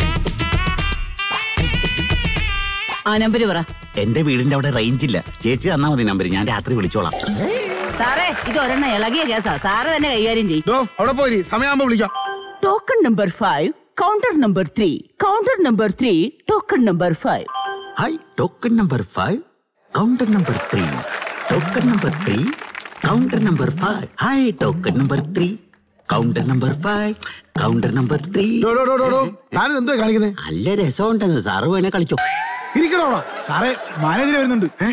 ആ നമ്പർ പറ എന്റെ വീടിന്റെ അവിടെ റേഞ്ച് ഇല്ല ചേച്ചി തന്നാ മതി നമ്പർ ഞാൻ രാത്രി വിളിച്ചോളാം സാറേ ഇത് ഒരെണ്ണം ഇളകിയ കേസാ സാറ് തന്നെ കൈകാര്യം ചെയ്യും ഡോ അവിടെ പോയി സമയമാകുമ്പോ വിളിക്കാം token number five counter number three counter number three token number five hi token number five counter number three token number three counter number five hi token number three counter number five counter number three ഡോ, ഡോ, ഡോ, ഡോ, ഡോ. താനിത് എന്തോ കാണിക്കുന്നത് നല്ല രസമുണ്ടെന്ന് sir വേണേ കളിച്ചോ ഇരിക്കണോ അവിടെ? സാറേ മാനേജർ വരുന്നുണ്ട് ഏ?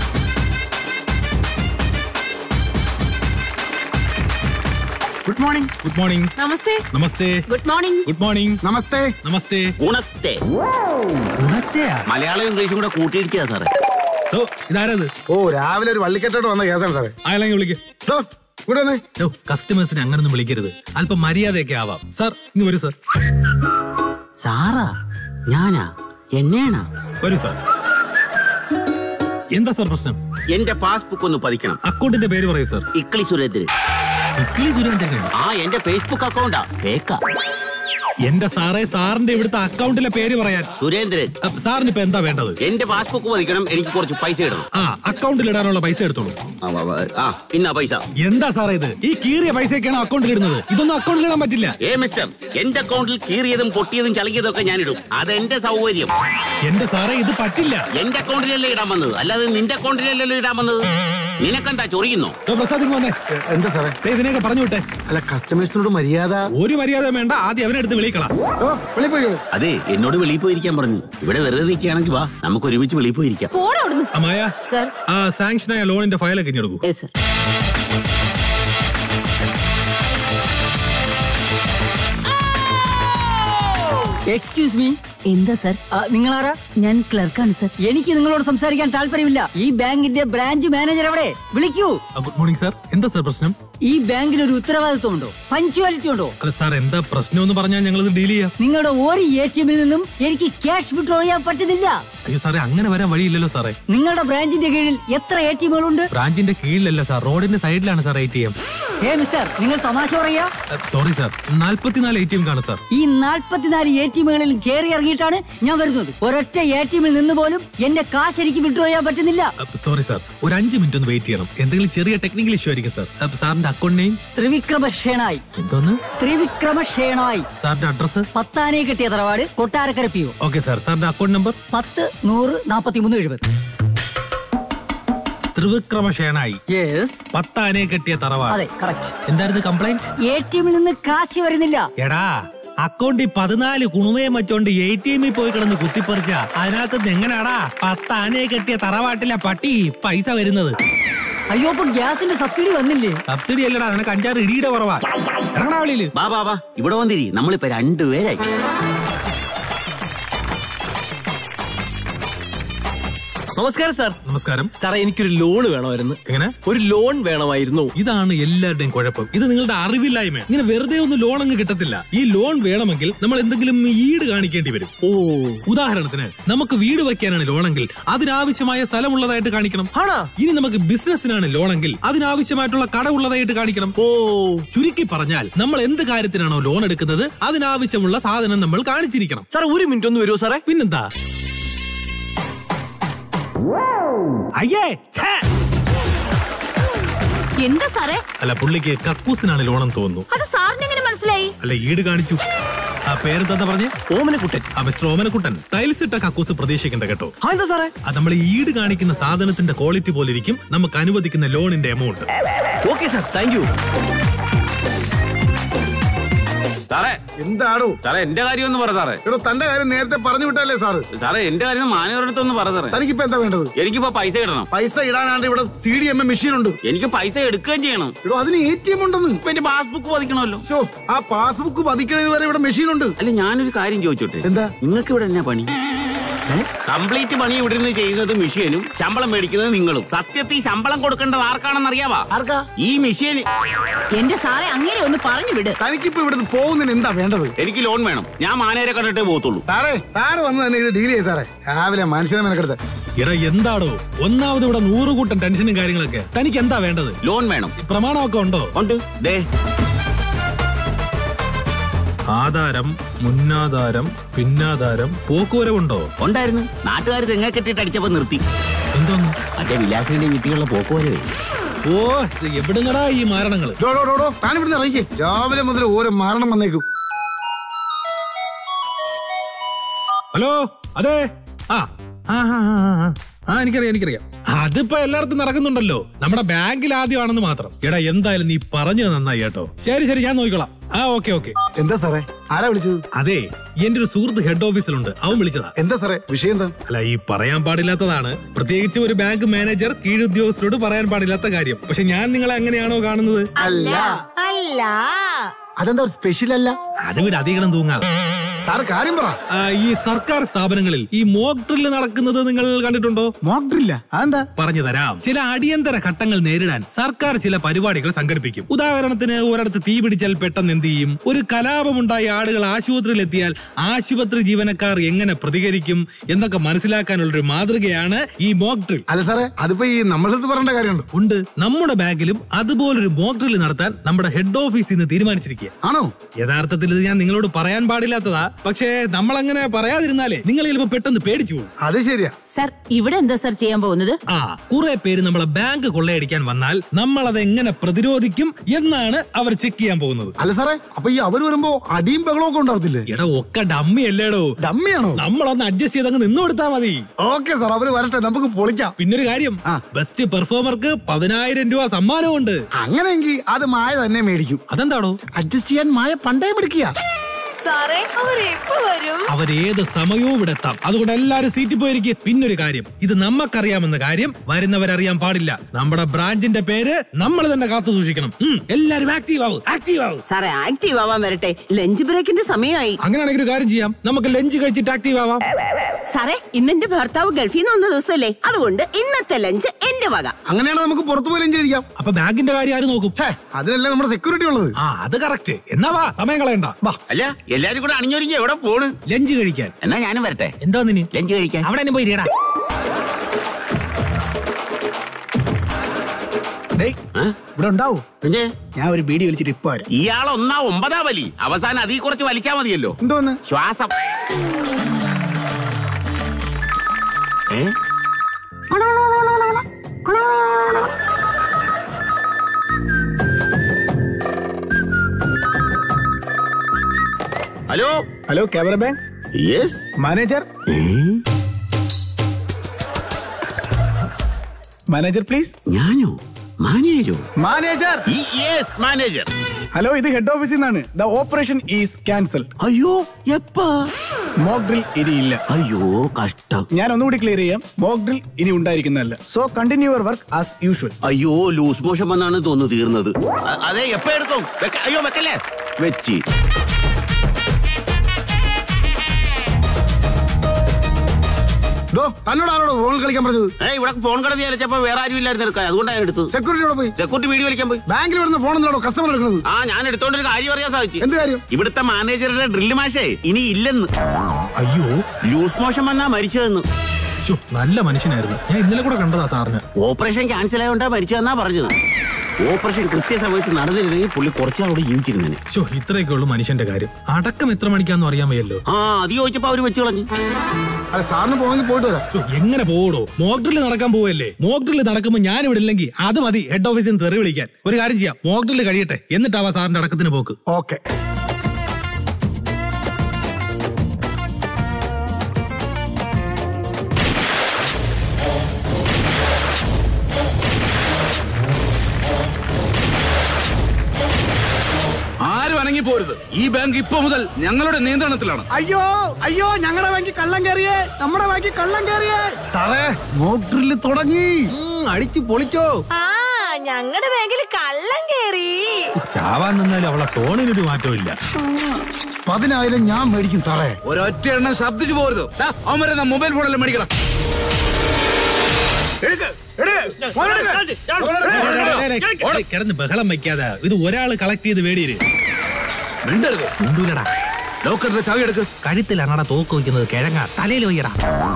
Good morning good morning namaste namaste good morning good morning namaste namaste ഗുണസ്തേ ഗുണസ്തേയാ മലയാളം ഇംഗ്ലീഷും കൂടെ കൂട്ടിയിടിക്കുക സാറേ ഓ ഇതാരത് ഓ രാവിലെ ഒരു വള്ളിക്കെട്ടോട്ട് വന്ന കേസാണ് സാറേ അയാളെങ്കിൽ വിളിക്ക് ഡോ, ഇവിടെ വന്നേ. ഓ കസ്റ്റമേഴ്സിനെ അങ്ങനൊന്നും വിളിക്കരുത് അല്പം മര്യാദയൊക്കെ ആവാം സാർ ഇങ്ങ് വരൂ സാർ സാറാ ഞാനാ എന്നെയാണാ വരൂ സാർ എന്താ സാർ പ്രശ്നം എന്റെ പാസ്ബുക്ക് ഒന്ന് പതിക്കണം അക്കൗണ്ടിന്റെ പേര് പറയൂ സാർ ഇക്കളി സുരേന്ദ്രൻ ഇക്കിളി സുരേന്ദ്രൻ ആ എന്റെ ഫേസ്ബുക്ക് അക്കൗണ്ടാ ഫേക്കാ എന്റെ സാറേ സാറിന്റെ ഇവിടുത്തെ അക്കൗണ്ടിലെ പേര് പറയാൻ സുരേന്ദ്രൻ അപ്പ് സാറിന് ഇപ്പൊ എന്താ വേണ്ടത് എന്റെ പാസ്ബുക്ക് പതിക്കണം എനിക്ക് കുറച്ച് പൈസ ഇടണം ആ അക്കൗണ്ടിൽ ഇടാനുള്ള പൈസ എടുത്തോളൂ ആ, ആ, ആ, ആ ഇന്നാ പൈസ എന്താ സാറേ ഇത് ഈ കീറിയ പൈസയൊക്കെയാണ് അക്കൗണ്ടിൽ ഇടുന്നത് ഇതൊന്നും അക്കൗണ്ടിൽ ഇടാൻ പറ്റില്ല ഏ മിസ്റ്റർ എന്റെ അക്കൗണ്ടിൽ കീറിയതും പൊട്ടിയതും ചളിയതും ഒക്കെ ഞാൻ ഇടും അതെന്റെ സൗകര്യം എന്റെ സാറേ ഇത് പറ്റില്ല എന്റെ അക്കൗണ്ടിലല്ലേ ഇടാൻ വന്നത് അല്ലാതെ നിന്റെ അക്കൗണ്ടിലല്ലല്ലോ ഇടാൻ വന്നത് നിനക്കെന്താ ചൊറിയുന്നോ ഡോ, പ്രസാദ് ഇങ്ങ് വന്നേ ഏ, എന്താ സാറേ ദേ, ഇതിനെയൊക്കെ പറഞ്ഞു വിട്ടെ അല്ല കസ്റ്റമേഴ്സിനോട് മര്യാദ ഒരു മര്യാദ വേണ്ട ആദ്യം അവനെടുത്ത് വിളിക്കളാം ഓ വെളി പോയി അതെ എന്നോട് വെളിയിൽ പോയിരിക്കാൻ പറഞ്ഞു ഇവിടെ വെറുതെ നിൽക്കുകയാണെങ്കിൽ വാ നമുക്ക് ഒരുമിച്ച് വെളിയിൽ പോയിരിക്കാം പോടാ അവിടുന്ന് അമ്മായ സർ ആ സാങ്ഷൻ ആയ ലോണിന്റെ ഫയലൊക്കെ ഇഞ്ഞെടുക്കൂ യെസ് സർ എക്സ്ക്യൂസ് മീ എന്താ സർ നിങ്ങളാരാ ഞാൻ ക്ലർക്കാണ് സർ എനിക്ക് നിങ്ങളോട് സംസാരിക്കാൻ താല്പര്യമില്ല ഈ ബാങ്കിന്റെ ബ്രാഞ്ച് മാനേജർ എവിടെ വിളിക്കൂ ഗുഡ് മോർണിംഗ് സാർ എന്താ സാർ പ്രശ്നം ഈ ബാങ്കിന് ഒരു ഉത്തരവാദിത്വം ഉണ്ടോ പഞ്ച്വാലിറ്റി ഉണ്ടോ അല്ല സാർ എന്താ പ്രശ്നം എന്ന് പറഞ്ഞാൽ ഞങ്ങൾ ഇത് ഡീൽ ചെയ്യാം നിങ്ങളുടെ ഒരു എ ടി എമ്മിൽ നിന്നും എനിക്ക് ക്യാഷ് വിഡ്രോ ചെയ്യാൻ പറ്റുന്നില്ല അയ്യോ സാറേ അങ്ങനെ വരാൻ വഴിയില്ലല്ലോ സാറേ നിങ്ങളുടെ ബ്രാഞ്ചിന്റെ കീഴിൽ എത്ര എ ടി എമ്മുകളുണ്ട് ബ്രാഞ്ചിന്റെ കീഴിലല്ല സാർ റോഡിന്റെ സൈഡിലാണ് സാർ എ ടി എം ഏ മിസ്റ്റർ നിങ്ങൾ തമാശ പറയാ സോറി സാർ നാല്പത്തിനാല് എ ടി എം കാണും സാർ ഈ നാൽപ്പത്തിനാല് എ ടി എമ്മുകളിൽ കയറി ഇറങ്ങിയിട്ടാണ് ഞാൻ വരുന്നത് ഒരൊറ്റ എ ടി എമ്മിൽ നിന്ന് പോലും എന്റെ കാശ് എനിക്ക് വിഡ്രോ ചെയ്യാൻ പറ്റുന്നില്ല സോറി സാർ ഒരു അഞ്ച് മിനിറ്റ് ഒന്ന് വെയിറ്റ് ചെയ്യണം എന്തെങ്കിലും ചെറിയ ടെക്നിക്കൽ ഇഷ്യൂ ആയിരിക്കും സാർ അപ്പൊ സാറിന്റെ അക്കൗണ്ട് നെയിം ത്രിവിക്രമ ഷേണായി എന്തോന്ന് ത്രിവിക്രമ ഷേണായി സാറിന്റെ അഡ്രസ് പത്താനെ കെട്ടിയ തറവാട് Kottarakkara P O okay sir സാറിന്റെ അക്കൗണ്ട് നമ്പർ പത്ത് നൂറ് നാപ്പത്തി മൂന്ന് എഴുപത് ത്രിവിക്രമശേനായി പത്താനെ കെട്ടിയ തറവാട് അതെ കറക്റ്റ് എന്തായിരുന്നു കംപ്ലൈന്റ് എ ടി എമ്മിൽ നിന്ന് കാശ് വരുന്നില്ല എടാ അക്കൗണ്ടിൽ പതിനാല് കുണുമയും വെച്ചോണ്ട് എ ടി എമ്മിൽ പോയി കിടന്ന് കുത്തിപ്പറിച്ച അതിനകത്ത് നിന്ന് എങ്ങനെയാടാ പത്താനെ കെട്ടിയ തറവാട്ടിലെ പട്ടി പൈസ വരുന്നത് അയ്യോ അപ്പൊ ഗ്യാസിന്റെ സബ്സിഡി വന്നില്ലേ സബ്സിഡി അല്ലടാ നിനക്ക് അഞ്ചാറ് ഇടിയുടെ കുറവാ ഇറങ്ങടാ വെളിയില് വാ വാ വാ ഇവിടെ വന്നിരി നമ്മളിപ്പോ രണ്ടുപേരായി നമസ്കാരം സാർ നമസ്കാരം സാറേ എനിക്കൊരു ലോൺ വേണമായിരുന്നു എങ്ങനെ ഒരു ലോൺ വേണമായിരുന്നു ഇതാണ് എല്ലാവരുടെയും കുഴപ്പം ഇത് നിങ്ങളുടെ അറിവില്ലായ്മ ഇങ്ങനെ വെറുതെ ഒന്നും ലോൺ അങ്ങ് കിട്ടത്തില്ല ഈ ലോൺ വേണമെങ്കിൽ നമ്മൾ എന്തെങ്കിലും ഈട് കാണിക്കേണ്ടി വരും ഓ ഉദാഹരണത്തിന് നമുക്ക് വീട് വെക്കാനാണ് ലോണെങ്കിൽ അതിനാവശ്യമായ സ്ഥലമുള്ളതായിട്ട് കാണിക്കണം ഇനി നമുക്ക് ബിസിനസ്സിനാണ് ലോണെങ്കിൽ അതിനാവശ്യമായിട്ടുള്ള കട ഉള്ളതായിട്ട് കാണിക്കണം ഓ ചുരുക്കി പറഞ്ഞാൽ നമ്മൾ എന്ത് കാര്യത്തിനാണോ ലോൺ എടുക്കുന്നത് അതിനാവശ്യമുള്ള സാധനം നമ്മൾ കാണിച്ചിരിക്കണം സാർ ഒരു മിനിറ്റ് ഒന്ന് വരുമോ സാറേ പിന്നെന്താ അയ്യേ ഛേ! എന്താ സാറേ അല്ല പുള്ളിക്ക് കക്കൂസിനാണ് ലോണെന്ന് തോന്നുന്നു അത് സാറിന് എങ്ങനെ മനസ്സിലായി അല്ല ഈട് കാണിച്ചു ആ പേരെന്താ പറഞ്ഞേ ഓമനക്കുട്ടൻ ആ മിസ്റ്റർ ഓമനക്കുട്ടൻ ടൈൽസ് ഇട്ട കക്കൂസ് പ്രതീക്ഷിക്കണ്ട കേട്ടോ ആ എന്താ സാറേ അത് നമ്മൾ ഈട് കാണിക്കുന്ന സാധനത്തിന്റെ ക്വാളിറ്റി പോലെ ഇരിക്കും നമുക്ക് അനുവദിക്കുന്ന ലോണിന്റെ amount okay sir thank you സാറേ എന്താണോ സാറേ എന്റെ കാര്യം ഒന്ന് പറ സാറേ എടോ തന്റെ കാര്യം നേരത്തെ പറഞ്ഞു വിട്ടല്ലേ സാറ് സാറേ എന്റെ കാര്യം മാനവരുടെ ഒന്ന് പറ സാറേ തനിക്കിപ്പോ എന്താ വേണ്ടത് എനിക്കിപ്പോ പൈസ ഇടണം പൈസ ഇടാനാണ്ട് ഇവിടെ C D M A machine ഉണ്ട് എനിക്ക് പൈസ എടുക്കുകയും ചെയ്യണം എടോ അതിന് എ ടി എം ഉണ്ടെന്ന് ഇപ്പൊ എന്റെ പാസ്ബുക്ക് പതിക്കണമല്ലോ ശോ, ആ പാസ്ബുക്ക് പതിക്കണതിന് വരെ ഇവിടെ മെഷീൻ ഉണ്ട് അല്ല ഞാനൊരു കാര്യം ചോദിച്ചോട്ടെ എന്താ നിങ്ങൾക്ക് ഇവിടെ എന്നാ പണി കംപ്ലീറ്റ് പണി ഇവിടെ നിന്ന് ചെയ്യുന്നത് മിഷീനും ശമ്പളം മേടിക്കുന്നത് നിങ്ങളും സത്യത്തിൽ ശമ്പളം കൊടുക്കേണ്ടത് ആർക്കാണെന്ന് അറിയാവാ ആർക്കാ ഈ മിഷീൻ എന്റെ സാറേ അങ്ങനെ ഒന്ന് പറഞ്ഞു വിട് തനിക്കിപ്പോ ഇവിടുന്ന് പോകുന്നതിന് എന്താ വേണ്ടത് എനിക്ക് ലോൺ വേണം ഞാൻ മാനേരെ കണ്ടിട്ടേ പോകത്തുള്ളൂ സാറേ സാറ് വന്ന് തന്നെ ഇത് ഡീൽ ചെയ്യ സാറേ രാവിലെ മനുഷ്യനെ മെനക്കെടുത്ത് എടാ എന്താടോ ഒന്നാമത് ഇവിടെ നൂറുകൂട്ടം ടെൻഷനും കാര്യങ്ങളൊക്കെ തനിക്ക് എന്താ വേണ്ടത് ലോൺ വേണം പ്രമാണമൊക്കെ ഉണ്ടോ ഉണ്ട് ദേ ആധാരം മുന്നാധാരം പിന്നാധാരം പോക്കുവരവുണ്ടോ ഉണ്ടായിരുന്നു നാട്ടുകാർ തെങ്ങ കെട്ടിട്ട് അടിച്ചപ്പോ നിർത്തി എന്തോന്നു മറ്റേ വിലാസിന്റെ വീട്ടിലുള്ള പോക്കുവരവേ ഓ ഇത് എവിടുന്നടാ ഈ മാരണങ്ങള് ഡോ, ഡോ, ഡോ, ഡോ, താൻ ഇവിടുന്ന് ഇറങ്ങിക്കേ രാവിലെ മുതൽ ഓരോ മരണം വന്നേക്കും ഹലോ അതെ ആ ആ ആ, ആ, ആ. ആ എനിക്കറിയാം എനിക്കറിയാം അതിപ്പോ എല്ലായിടത്തും നടക്കുന്നുണ്ടല്ലോ നമ്മുടെ ബാങ്കിൽ ആദ്യമാണെന്ന് മാത്രം എടാ എന്തായാലും നീ പറഞ്ഞത് നന്നായി കേട്ടോ ശരി ശരി ഞാൻ നോക്കിക്കോളാം ആ ഓക്കെ ഓക്കെ എന്താ സാറേ ആരാ വിളിച്ചത് അതെ എന്റെ ഒരു സുഹൃത്ത് ഹെഡ് ഓഫീസിലുണ്ട് അവൻ വിളിച്ചതാ എന്താ സാറേ വിഷയം എന്താ അല്ല ഈ പറയാൻ പാടില്ലാത്തതാണ് പ്രത്യേകിച്ച് ഒരു ബാങ്ക് മാനേജർ കീഴുദ്യോഗസ്ഥരോട് പറയാൻ പാടില്ലാത്ത കാര്യം പക്ഷെ ഞാൻ നിങ്ങളെ എങ്ങനെയാണോ കാണുന്നത് അല്ല അല്ല അതെന്താ സ്പെഷ്യൽ അല്ല അത് വിട് അധികം തൂങ്ങാതെ സാറ് കാര്യം പറ ആ, ഈ സർക്കാർ സ്ഥാപനങ്ങളിൽ ഈ മോക്ക് ഡ്രില്ല് നടക്കുന്നത് നിങ്ങൾ കണ്ടിട്ടുണ്ടോ മോക്ക് ഡ്രില്ല അതെന്താ പറഞ്ഞു തരാം ചില അടിയന്തര ഘട്ടങ്ങൾ നേരിടാൻ സർക്കാർ ചില പരിപാടികൾ സംഘടിപ്പിക്കും ഉദാഹരണത്തിന് ഒരിടത്ത് തീ പിടിച്ചാൽ പെട്ടെന്ന് എന്ത് ചെയ്യും ഒരു കലാപമുണ്ടായി ആളുകൾ ആശുപത്രിയിൽ എത്തിയാൽ ആശുപത്രി ജീവനക്കാർ എങ്ങനെ പ്രതികരിക്കും എന്നൊക്കെ മനസ്സിലാക്കാനുള്ള ഒരു മാതൃകയാണ് ഈ മോക്ക് ഡ്രിൽ അല്ല സാറേ അതിപ്പോ ഈ നമ്മളത് പറയേണ്ട കാര്യമുണ്ട് ഉണ്ട് നമ്മുടെ ബാങ്കിലും അതുപോലൊരു മോക്ക് ഡ്രിൽ നടത്താൻ നമ്മുടെ ഹെഡ് ഓഫീസിൽ നിന്ന് തീരുമാനിച്ചിരിക്കുക ആണോ യഥാർത്ഥത്തിൽ ഇത് ഞാൻ നിങ്ങളോട് പറയാൻ പാടില്ലാത്തതാ പക്ഷേ നമ്മൾ അങ്ങനെ പറയാതിരുന്നാലേ നിങ്ങൾ ചിലപ്പോ പെട്ടെന്ന് പേടിച്ചു പോകും അത് ശരിയാ സർ ഇവിടെ എന്താ സർ ചെയ്യാൻ പോകുന്നത് ആ കുറെ പേര് നമ്മളെ ബാങ്ക് കൊള്ളയടിക്കാൻ വന്നാൽ നമ്മൾ അത് എങ്ങനെ പ്രതിരോധിക്കും എന്നാണ് അവർ ചെക്ക് ചെയ്യാൻ പോകുന്നത് അല്ല സാറേ അപ്പൊ ഈ അവര് വരുമ്പോ അടിയും ബഹളവും ഒക്കെ ഉണ്ടാവത്തില്ലേ എടാ ഒക്കെ ഡമ്മി അല്ലേടോ ഡമ്മിയാണോ നമ്മളൊന്ന് അഡ്ജസ്റ്റ് ചെയ്ത് അങ്ങ് നിന്ന് കൊടുത്താൽ മതി ഓക്കെ സാർ അവര് വരട്ടെ നമുക്ക് പൊളിക്കാം പിന്നൊരു കാര്യം ബെസ്റ്റ് പെർഫോമർക്ക് പതിനായിരം രൂപ സമ്മാനമുണ്ട് അങ്ങനെയെങ്കിൽ അത് മായ തന്നെ മേടിക്കും അതെന്താണോ അഡ്ജസ്റ്റ് ചെയ്യാൻ മായ പണ്ടേ മേടിക്കുക സാറേ അവർ എപ്പോ വരും അവരേത് സമയവും ഇവിടെ എത്താം അതുകൊണ്ട് എല്ലാരും സീറ്റിൽ പോയിരിക്കും പിന്നൊരു കാര്യം ഇത് നമ്മക്കറിയാമെന്ന കാര്യം വരുന്നവരറിയാൻ പാടില്ല നമ്മുടെ ബ്രാഞ്ചിന്റെ പേര് നമ്മൾ തന്നെ കാത്തു സൂക്ഷിക്കണം ഉം, എല്ലാരും ആക്റ്റീവ് ആവും ആക്റ്റീവ് ആവും സാറേ ആക്റ്റീവ് ആവാൻ വരട്ടെ ലഞ്ച് ബ്രേക്കിന്റെ സമയമായി അങ്ങനെയാണെങ്കിൽ ഒരു കാര്യം ചെയ്യാം നമുക്ക് ലഞ്ച് കഴിച്ചിട്ട് ആക്റ്റീവ് ആവാം സാറേ ഇന്നെന്റെ ഭർത്താവ് ഗൾഫിൽ നിന്ന് വന്ന ദിവസമല്ലേ അതുകൊണ്ട് ഇന്നത്തെ ലഞ്ച് എന്റെ വക അങ്ങനെയാണ് നമുക്ക് പുറത്തു പോയി ലഞ്ച് കഴിക്കാം അപ്പൊ ബാഗിന്റെ കാര്യം ആര് നോക്കും അതിനല്ലേ നമ്മുടെ സെക്യൂരിറ്റി ഉള്ളത് ആ അത് കറക്റ്റ് എന്നാ വാ സമയം കളയണ്ട അല്ല എല്ലാരും കൂടെ അണിഞ്ഞൊരുങ്ങി എവിടെ പോണ് ലഞ്ച് കഴിക്കാൻ എന്നാ ഞാനും വരട്ടെ എന്താ നിന് ലഞ്ച് കഴിക്കാൻ അവിടെ തന്നെ പോയി ഇരിയടാ. ഇവിടെ ഉണ്ടാവൂ പിന്നെ ഞാൻ ഒരു ബീഡി വലിച്ചിട്ട് ഇപ്പൊ വരാം ഇയാൾ ഒന്നാ ഒമ്പതാ വലി അവസാനം അതിൽ കുറച്ച് വലിച്ചാ മതിയല്ലോ എന്തോന്ന് ശ്വാസം ഏ hello hello Canara bank yes manager manager please ഞാനോ മാനേജരോ മാനേജർ യെസ് മാനേജർ ഹലോ ഇത് ഹെഡ് ഓഫീസിൽ നിന്നാണ് ദ ഓപ്പറേഷൻ ഈസ് ക്യാൻസൽ അയ്യോ എപ്പാ മോക്ക് ഡ്രിൽ ഇനിയില്ല അയ്യോ കഷ്ടം ഞാൻ ഒന്നുകൂടി ക്ലിയർ ചെയ്യാം മോക്ക് ഡ്രിൽ ഇനി ഉണ്ടായിരിക്കുന്നതല്ല so continue your work as usual അയ്യോ ലൂസ് മോഷൻ വന്നാണ് തോന്നുന്നു തീർന്നത് അ- അതെ എപ്പ എടുക്കും വെക്ക- അയ്യോ വെക്കല്ലേ വെച്ച് ഡോ തന്നോട് ആരോടോ ഫോൺ കളിക്കാൻ പറഞ്ഞത് ഏ ഇവിടെ ഫോൺ കടത്തി അലച്ചപ്പോ വേറെ ആരും ഇല്ലായിരുന്നു എടുക്കാൻ അതുകൊണ്ടാണ് ഞാൻ എടുത്തത് സെക്യൂരിറ്റിയോട് പോയി സെക്യൂരിറ്റി വീഡിയോ വലിക്കാൻ പോയി ബാങ്കിൽ വരുന്ന ഫോൺ എന്താണോ കസ്റ്റമർ എടുക്കുന്നത് ആ ഞാൻ എടുത്തോണ്ട് ഒരു കാര്യം അറിയാൻ സാധിച്ചു എന്ത് കാര്യം ഇവിടുത്തെ മാനേജറുടെ ഡ്രില്ല് മാഷേ ഇനി ഇല്ലെന്ന് അയ്യോ ലൂസ് മോഷൻ വന്നാ മരിച്ചതെന്ന് ശ്ശോ, നല്ല മനുഷ്യനായിരുന്നു ഞാൻ ഇന്നലെ കൂടെ കണ്ടതാ സാറിന് ഓപ്പറേഷൻ ക്യാൻസൽ ആയതുകൊണ്ടാ മരിച്ചതെന്നാ പറഞ്ഞത് ഓപ്പറേഷൻ കൃത്യസമയത്ത് നടന്നിരുന്നെങ്കിൽ പുള്ളി കുറച്ചാളോട് ജീവിച്ചിരുന്നേനെ ശോ ഇത്രയൊക്കെ ഉള്ളു മനുഷ്യന്റെ കാര്യം അടക്കം എത്ര മണിക്കാന്ന് അറിയാൻ വയ്യല്ലോ ആ അത് ചോദിച്ചപ്പോ അവര് വെച്ച് കളഞ്ഞു അല്ല സാറിന് പോകണമെങ്കിൽ പോയിട്ട് വരാം ശ്ശോ, എങ്ങനെ പോടോ മോക്ക് ഡ്രില്ല് നടക്കാൻ പോവല്ലേ മോക്ക് ഡ്രില്ല് നടക്കുമ്പോ ഞാൻ ഇവിടെ ഇല്ലെങ്കിൽ അത് മതി ഹെഡ് ഓഫീസിൽ നിന്ന് തെറി വിളിക്കാൻ ഒരു കാര്യം ചെയ്യാം മോക്ക് ഡ്രില്ല് കഴിയട്ടെ എന്നിട്ടാവാ സാറിന്റെ അടക്കത്തിന് പോക്ക് ഓക്കെ ആരും അനങ്ങി പോരുത് ഈ ബാങ്ക് ഇപ്പൊ മുതൽ ഞങ്ങളുടെ നിയന്ത്രണത്തിലാണ് അയ്യോ അയ്യോ ഞങ്ങളുടെ ബാങ്കിൽ കള്ളം കയറിയേ നമ്മുടെ ബാങ്കിൽ കള്ളം കയറിയേ സാറേ മോക്ക് ഡ്രില്ല് തുടങ്ങി അടിച്ചു പൊളിച്ചോ ആ ഞങ്ങളുടെ ബാങ്കിൽ കള്ളം കേറി ചാവാൻ നിന്നാലും അവളെ ടോണിനൊരു മാറ്റവും ഇല്ല പതിനായിരം ഞാൻ മേടിക്കും സാറേ ഒരൊറ്റ എണ്ണം ശബ്ദിച്ചു പോരുത് ദാ, അവൻ വരുന്ന മൊബൈൽ ഫോണെല്ലാം മേടിക്കണം കിടന്ന് ബഹളം വെക്കാതെ ഇത് ഒരാള് കളക്ട് ചെയ്ത് വേടിയിര് മിണ്ടരുത് ഉണ്ടൂലടാ ലോക്കറിന്റെ ചാവി എടുക്ക് കഴുത്തിലാണടാ തോക്ക് വയ്ക്കുന്നത് കിഴങ്ങ തലയിൽ വയ്യടാ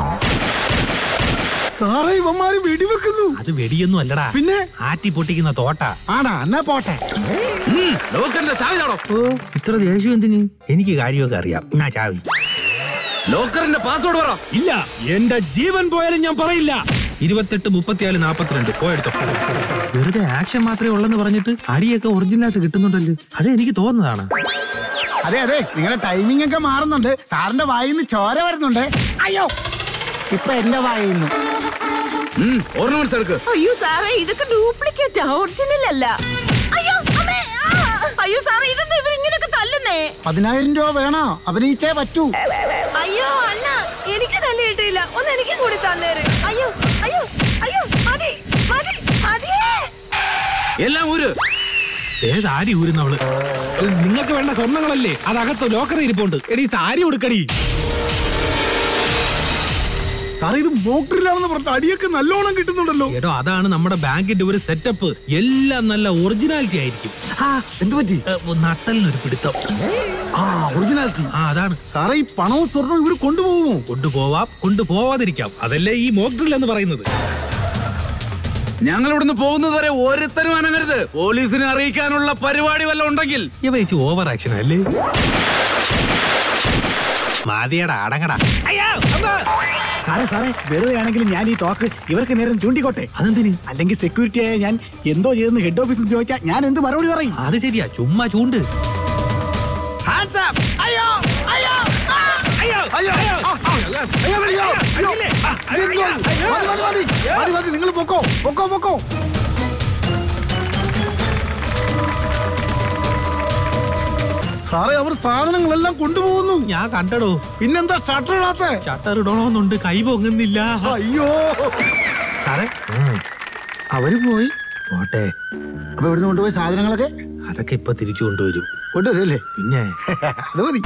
സാറേ ഇവന്മാര് വെടിവെക്കുന്നു അത് വെടിയൊന്നും അല്ലടാ പിന്നെ ആറ്റി പൊട്ടിക്കുന്ന തോട്ട ആടാ എന്നാ പോട്ടെ ലോക്കറിന്റെ ചാവി താടോ ഇത്ര ദേഷ്യം എന്തിന് എനിക്ക് കാര്യമൊക്കെ അറിയാം എന്നാ ചാവി ലോക്കറിന്റെ പാസ്വേഡ് പറ ഇല്ല എന്റെ ജീവൻ പോയാലും ഞാൻ പറയില്ല ഇരുപത്തെട്ട് മുപ്പത്തിനാല് നാപ്പത്തിരണ്ട് പോയെടുത്തോ വെറുതെ ആക്ഷൻ മാത്രമേ ഉള്ളെന്ന് പറഞ്ഞിട്ട് അടിയൊക്കെ ഒറിജിനലായിട്ട് കിട്ടുന്നുണ്ടല്ലോ അത് എനിക്ക് തോന്നുന്നതാണ് അതെ അതെ നിങ്ങളുടെ ടൈമിംഗ് ഒക്കെ മാറുന്നുണ്ട് സാറിന്റെ വായിന്ന് ചോര വരുന്നുണ്ട് അയ്യോ ഇപ്പൊ എന്റെ വായിന്നു ഓർണമെന്റ്സ് എടുക്ക് അയ്യോ സാറേ ഇതൊക്കെ ഡ്യൂപ്ലിക്കേറ്റ് ഒറിജിനൽ അല്ല അയ്യോ അമ്മേ, ആ. അയ്യോ സാറേ ഇതെന്താ ഇവരിങ്ങനെയൊക്കെ തല്ലുന്നേ പതിനായിരം രൂപ വേണോ അഭിനയിച്ചേ പറ്റൂ അയ്യോ അണ്ണ എനിക്ക് തല്ല് കിട്ടിയില്ല ഒന്ന് എനിക്ക് കൂടി തന്നേര് അയ്യോ അയ്യോ അയ്യോ മതി മതി മതിയേ എല്ലാം ഊര് ഏ സാരി ഊരുന്നവള് നിങ്ങൾക്ക് വേണ്ട സ്വർണ്ണങ്ങളല്ലേ അതകത്ത് ലോക്കറി ഇരിപ്പുണ്ട് എടി സാരി കൊടുക്കടി സാറേ ഇത് മോക്ഡ്രില്ലാണെന്ന് പറഞ്ഞ അടിയൊക്കെ നല്ലോണം കിട്ടുന്നുണ്ടല്ലോ എടോ അതാണ് നമ്മുടെ ബാങ്കിന്റെ ഒരു സെറ്റപ്പ് എല്ലാം നല്ല ഒറിജിനാലിറ്റി ആയിരിക്കും എന്ത് പറ്റി നട്ടലിനൊരു പിടുത്തം ആ ഒറിജിനാലിറ്റി ആ അതാണ് സാറേ ഈ പണവും സ്വർണവും ഇവര് കൊണ്ടുപോകുമോ കൊണ്ടുപോവാം കൊണ്ടുപോവാതിരിക്കാം അതല്ലേ ഈ മോക്ഡ്രിൽ എന്ന് പറയുന്നത് ഞങ്ങൾ ഇവിടുന്ന് പോകുന്നത് വരെ ഒരുത്തരും അനങ്ങരുത് പോലീസിനെ അറിയിക്കാനുള്ള പരിപാടി വല്ലതും ഉണ്ടെങ്കിൽ ഇവ ചേച്ചി ഓവർ ആക്ഷൻ അല്ലേ മാതിയടാ അടങ്ങടാ സാറേ സാറേ വെറുതെ ആണെങ്കിലും ഞാൻ ഈ തോക്ക് ഇവർക്ക് നേരം ചൂണ്ടിക്കോട്ടെ അതെന്തിന് അല്ലെങ്കിൽ സെക്യൂരിറ്റി ആയ ഞാൻ എന്തോ ചെയ്തെന്ന് ഹെഡ് ഓഫീസിൽ ചോദിച്ചാൽ ഞാൻ എന്ത് മറുപടി പറയും അത് ശരിയാ ചുമ്മാ ചൂണ്ട് അയ്യോ അയ്യോ അയ്യോ അയ്യോ അയ്യോ അയ്യോ അയ്യോ മതി മതി മതി മതി മതി നിങ്ങൾ പൊക്കോ പൊക്കോ പൊക്കോ സാറേ അവർ സാധനങ്ങളെല്ലാം കൊണ്ടുപോകുന്നു ഞാൻ കണ്ടടോ പിന്നെന്താ ഷട്ടർ ഇടാത്ത ഷട്ടർ ഇടണമെന്നുണ്ട് കൈ പൊങ്ങുന്നില്ല അയ്യോ സാറേ അവര് പോയി പോട്ടെ അപ്പൊ ഇവിടുന്ന് കൊണ്ടുപോയ സാധനങ്ങളൊക്കെ അതൊക്കെ ഇപ്പൊ തിരിച്ചു കൊണ്ടുവരും കൊണ്ടുവരല്ലേ പിന്നെ അത് മതി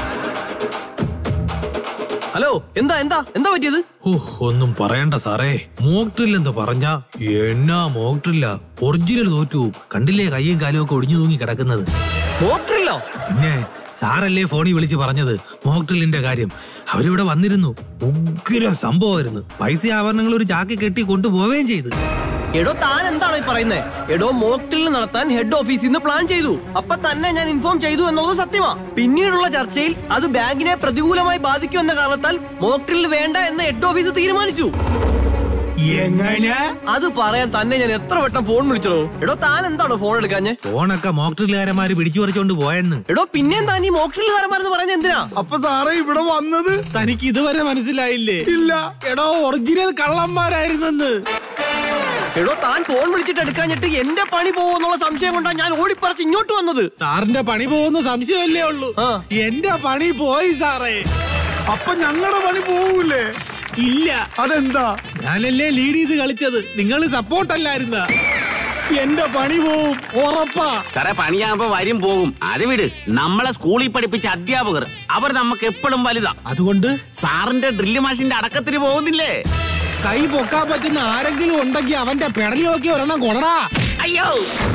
ഹലോ എന്താ എന്താ എന്താ പറ്റിയത് ഓ ഒന്നും പറയണ്ട സാറേ മോക്ട്രിൽ എന്ന് പറഞ്ഞ എന്നാ മോക്ട്രില്ല ഒറിജിനൽ തോറ്റു പോവും. കണ്ടില്ലേ കയ്യും കാലും ഒക്കെ ഒടിഞ്ഞു തൂങ്ങി കിടക്കുന്നത് മോക്ട്രില്ലോ പിന്നെ സാറല്ലേ ഫോണിൽ വിളിച്ച് പറഞ്ഞത് മോക്ട്രിലിന്റെ കാര്യം അവരിവിടെ വന്നിരുന്നു ഉഗ്ര സംഭവമായിരുന്നു പൈസ ആഭരണങ്ങൾ ഒരു ചാക്കി കെട്ടി കൊണ്ടുപോവുകയും ചെയ്തു എടോ താൻ എന്താണോ ഈ പറയുന്നേ എടോ മോക്ടിൽ നടത്താൻ ഹെഡ് ഓഫീസിൽ നിന്ന് പ്ലാൻ ചെയ്തു അപ്പൊ തന്നെ ഞാൻ ഇൻഫോം ചെയ്തു എന്നുള്ളത് സത്യമാ പിന്നീടുള്ള ചർച്ചയിൽ അത് ബാങ്കിനെ പ്രതികൂലമായി ബാധിക്കും എന്ന കാരണത്താൽ മോക്ടിൽ വേണ്ട എന്ന് ഹെഡ് ഓഫീസ് തീരുമാനിച്ചു എങ്ങനെ അത് പറയാൻ തന്നെ ഞാൻ എത്ര വട്ടം ഫോൺ വിളിച്ചോ എടോ താൻ എന്താണോ ഫോൺ എടുക്കാഞ്ഞേ ഫോണൊക്കെ മോക്ട്രിലുകാരന്മാര് പിടിച്ചു പറിച്ചോണ്ട് പോയെന്ന് എടോ പിന്നെയും താൻ ഈ മോക്ടിൽകാരന്മാരെന്ന് പറയുന്നത് എന്തിനാ അപ്പൊ സാറേ ഇവിടെ വന്നത് തനിക്ക് ഇതുവരെ മനസ്സിലായില്ലേ ഇല്ല എടോ ഒറിജിനൽ കള്ളന്മാരായിരുന്നെന്ന് എടോ താൻ ഫോൺ വിളിച്ചിട്ട് എടുക്കാഞ്ഞിട്ട് എന്റെ പണി പോകുന്നുള്ള സംശയം കൊണ്ടാ ഞാൻ ഓടിപ്പറച്ച് ഇങ്ങോട്ട് വന്നത് സാറിന്റെ പണി പോകുന്ന സംശയമല്ലേ ഉള്ളൂ എന്റെ പണി പോയി സാറേ അപ്പൊ ഞങ്ങളുടെ പണി പോവൂലേ ഇല്ല അതെന്താ ഞാനല്ലേ ലീഡ് ചെയ്ത് കളിച്ചത് നിങ്ങൾ സപ്പോർട്ടല്ലായിരുന്ന എന്റെ പണി പോവും ഉറപ്പാ സാറേ പണിയാകുമ്പോ വരും പോകും അത് വിട് നമ്മളെ സ്കൂളിൽ പഠിപ്പിച്ച അധ്യാപകർ അവർ നമുക്ക് എപ്പോഴും വലുതാ അതുകൊണ്ട് സാറിന്റെ ഡ്രില്ല് മാഷിന്റെ അടക്കത്തിന് പോകുന്നില്ലേ കൈ പൊക്കാൻ പറ്റുന്ന ആരെങ്കിലും ഉണ്ടെങ്കിൽ അവന്റെ പെടലി നോക്കി ഒരെണ്ണം കൊണടാ അയ്യോ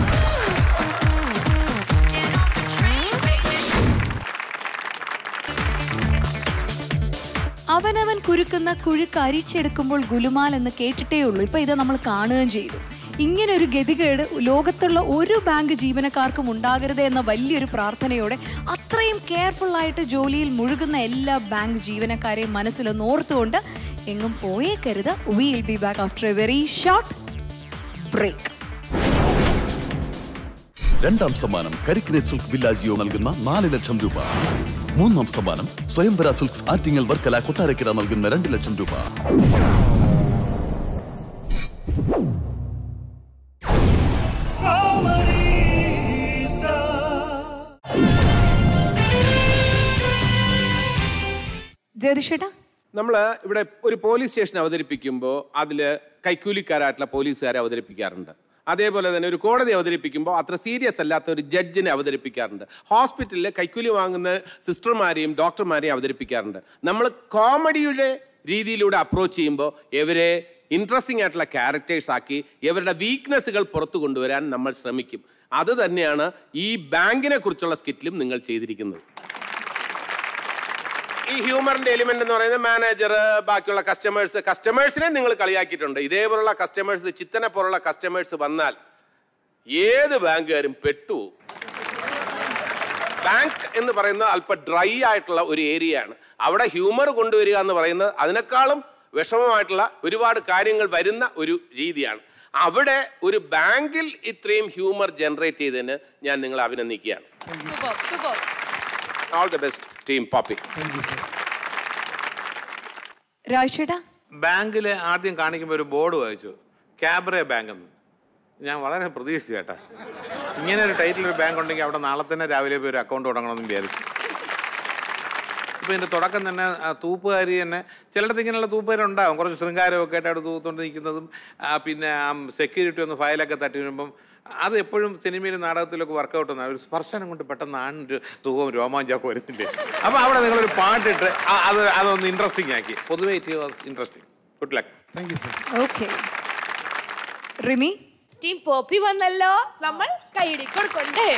അവനവൻ കുരുക്കുന്ന കുഴുക്ക് അരിച്ചെടുക്കുമ്പോൾ ഗുലുമാൽ എന്ന് കേട്ടിട്ടേ ഉള്ളൂ ഇപ്പൊ ഇത് നമ്മൾ കാണുകയും ചെയ്തു ഇങ്ങനെ ഒരു ഗതികേട് ലോകത്തുള്ള ഒരു ബാങ്ക് ജീവനക്കാർക്കും ഉണ്ടാകരുത് എന്ന വലിയൊരു പ്രാർത്ഥനയോടെ അത്രയും കെയർഫുൾ ആയിട്ട് ജോലിയിൽ മുഴുകുന്ന എല്ലാ ബാങ്ക് ജീവനക്കാരെയും മനസ്സിലൊന്ന് ഓർത്തുകൊണ്ട് എങ്ങും പോയേക്കരുത് will be back after a very short break രണ്ടാം സമ്മാനം കരിക്കിനെ സിൽക്ക് വില്ലാജിയോ നൽകുന്ന നാല് ലക്ഷം രൂപ മൂന്നാം സമ്മാനം സ്വയംവര സിൽക്സ് ആറ്റിങ്ങൽ വർക്കല കൊട്ടാരക്കര നൽകുന്ന രണ്ട് ലക്ഷം രൂപ ജ്യോതിഷേട്ടാ നമ്മൾ ഇവിടെ ഒരു പോലീസ് സ്റ്റേഷൻ അവതരിപ്പിക്കുമ്പോൾ അതിൽ കൈക്കൂലിക്കാരായിട്ടുള്ള പോലീസുകാരെ അവതരിപ്പിക്കാറുണ്ട് അതേപോലെ തന്നെ ഒരു കോടതി അവതരിപ്പിക്കുമ്പോൾ അത്ര സീരിയസ് അല്ലാത്ത ഒരു ജഡ്ജിനെ അവതരിപ്പിക്കാറുണ്ട് ഹോസ്പിറ്റലിൽ കൈക്കൂലി വാങ്ങുന്ന സിസ്റ്റർമാരെയും ഡോക്ടർമാരെയും അവതരിപ്പിക്കാറുണ്ട് നമ്മൾ കോമഡിയുടെ രീതിയിലൂടെ അപ്രോച്ച് ചെയ്യുമ്പോൾ ഇവരെ ഇൻട്രസ്റ്റിംഗ് ആയിട്ടുള്ള ക്യാരക്ടേഴ്സ് ആക്കി ഇവരുടെ വീക്ക്നെസ്സുകൾ പുറത്തു കൊണ്ടുവരാൻ നമ്മൾ ശ്രമിക്കും അത് തന്നെയാണ് ഈ ബാങ്കിനെ കുറിച്ചുള്ള സ്കിറ്റിലും നിങ്ങൾ ചെയ്തിരിക്കുന്നത് ഈ ഹ്യൂമറിന്റെ എലിമെന്റ് എന്ന് പറയുന്നത് മാനേജർ ബാക്കിയുള്ള കസ്റ്റമേഴ്സ് കസ്റ്റമേഴ്സിനെ നിങ്ങൾ കളിയാക്കിയിട്ടുണ്ട് ഇതേപോലുള്ള കസ്റ്റമേഴ്സ് ചിത്തനെ പോലുള്ള കസ്റ്റമേഴ്സ് വന്നാൽ ഏത് ബാങ്കുകാരും പെട്ടു ബാങ്ക് എന്ന് പറയുന്നത് അല്പം ഡ്രൈ ആയിട്ടുള്ള ഒരു ഏരിയ ആണ് അവിടെ ഹ്യൂമർ കൊണ്ടുവരിക എന്ന് പറയുന്നത് അതിനേക്കാളും വിഷമമായിട്ടുള്ള ഒരുപാട് കാര്യങ്ങൾ വരുന്ന ഒരു രീതിയാണ് അവിടെ ഒരു ബാങ്കിൽ ഇത്രയും ഹ്യൂമർ ജനറേറ്റ് ചെയ്തതിന് ഞാൻ നിങ്ങളെ അഭിനന്ദിക്കുകയാണ് super super all the best team Poppy രാജേട്ടാ ബാങ്കിൽ ആദ്യം കാണിക്കുമ്പോൾ ഒരു ബോർഡ് വായിച്ചു ക്യാബ്രെ ബാങ്ക് എന്ന് ഞാൻ വളരെ പ്രതീക്ഷിച്ചു കേട്ടാ ഇങ്ങനെ ഒരു ടൈറ്റിൽ ഒരു ബാങ്ക് ഉണ്ടെങ്കിൽ അവിടെ നാളെ തന്നെ രാവിലെ പോയി ഒരു അക്കൗണ്ട് തുടങ്ങണമെന്ന് വിചാരിച്ചു ഇപ്പൊ ഇതിന്റെ തുടക്കം തന്നെ ആ, തൂപ്പുകാരി തന്നെ ചിലയിടത്ത് ഇങ്ങനെയുള്ള തൂപ്പുകാരുണ്ടാവും കുറച്ച് ശൃംഗാരമൊക്കെ ആയിട്ട് അവിടെ തൂത്തുകൊണ്ട് നിൽക്കുന്നതും ആ, പിന്നെ ആ സെക്യൂരിറ്റി ഒന്ന് ഫയലൊക്കെ തട്ടി വരുമ്പം അത് എപ്പോഴും സിനിമയിലും നാടകത്തിലൊക്കെ വർക്കൗട്ട് ഒന്നും ഒരു സ്പർശനം കൊണ്ട് പെട്ടെന്ന് ആണിൻ്റെ തൂക്കവും രോമാഞ്ചൊക്കെ വരുന്നില്ലേ അപ്പോൾ അവിടെ നിങ്ങളൊരു പാട്ടിട്ട് ആ- അത് അതൊന്ന് ഇൻട്രസ്റ്റിംഗ് ആക്കി പൊതുവേ it was interesting good luck thank you sir okay Rimi team Poppy വന്നല്ലോ നമ്മൾ കൈയടി കൊടുക്കണ്ടേ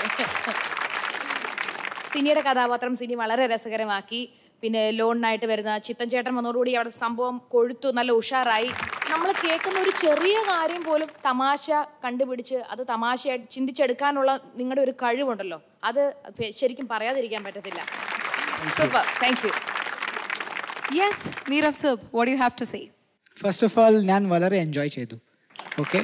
സിനിയുടെ കഥാപാത്രം സിനി വളരെ രസകരമാക്കി പിന്നെ ലോണിനായിട്ട് വരുന്ന ചിത്തൻ ചേട്ടൻ വന്നതോടുകൂടി അവിടെ സംഭവം കൊഴുത്തു നല്ല ഉഷാറായി നമ്മൾ കേൾക്കുന്ന ഒരു ചെറിയ കാര്യം പോലും തമാശ കണ്ടുപിടിച്ച് അത് തമാശയായിട്ട് ചിന്തിച്ചെടുക്കാനുള്ള നിങ്ങളുടെ ഒരു കഴിവുണ്ടല്ലോ അത് ശരിക്കും പറയാതിരിക്കാൻ പറ്റത്തില്ല super thank you yes Neerav sir what you have to say first of all ഞാൻ വളരെ എൻജോയ് ചെയ്തു okay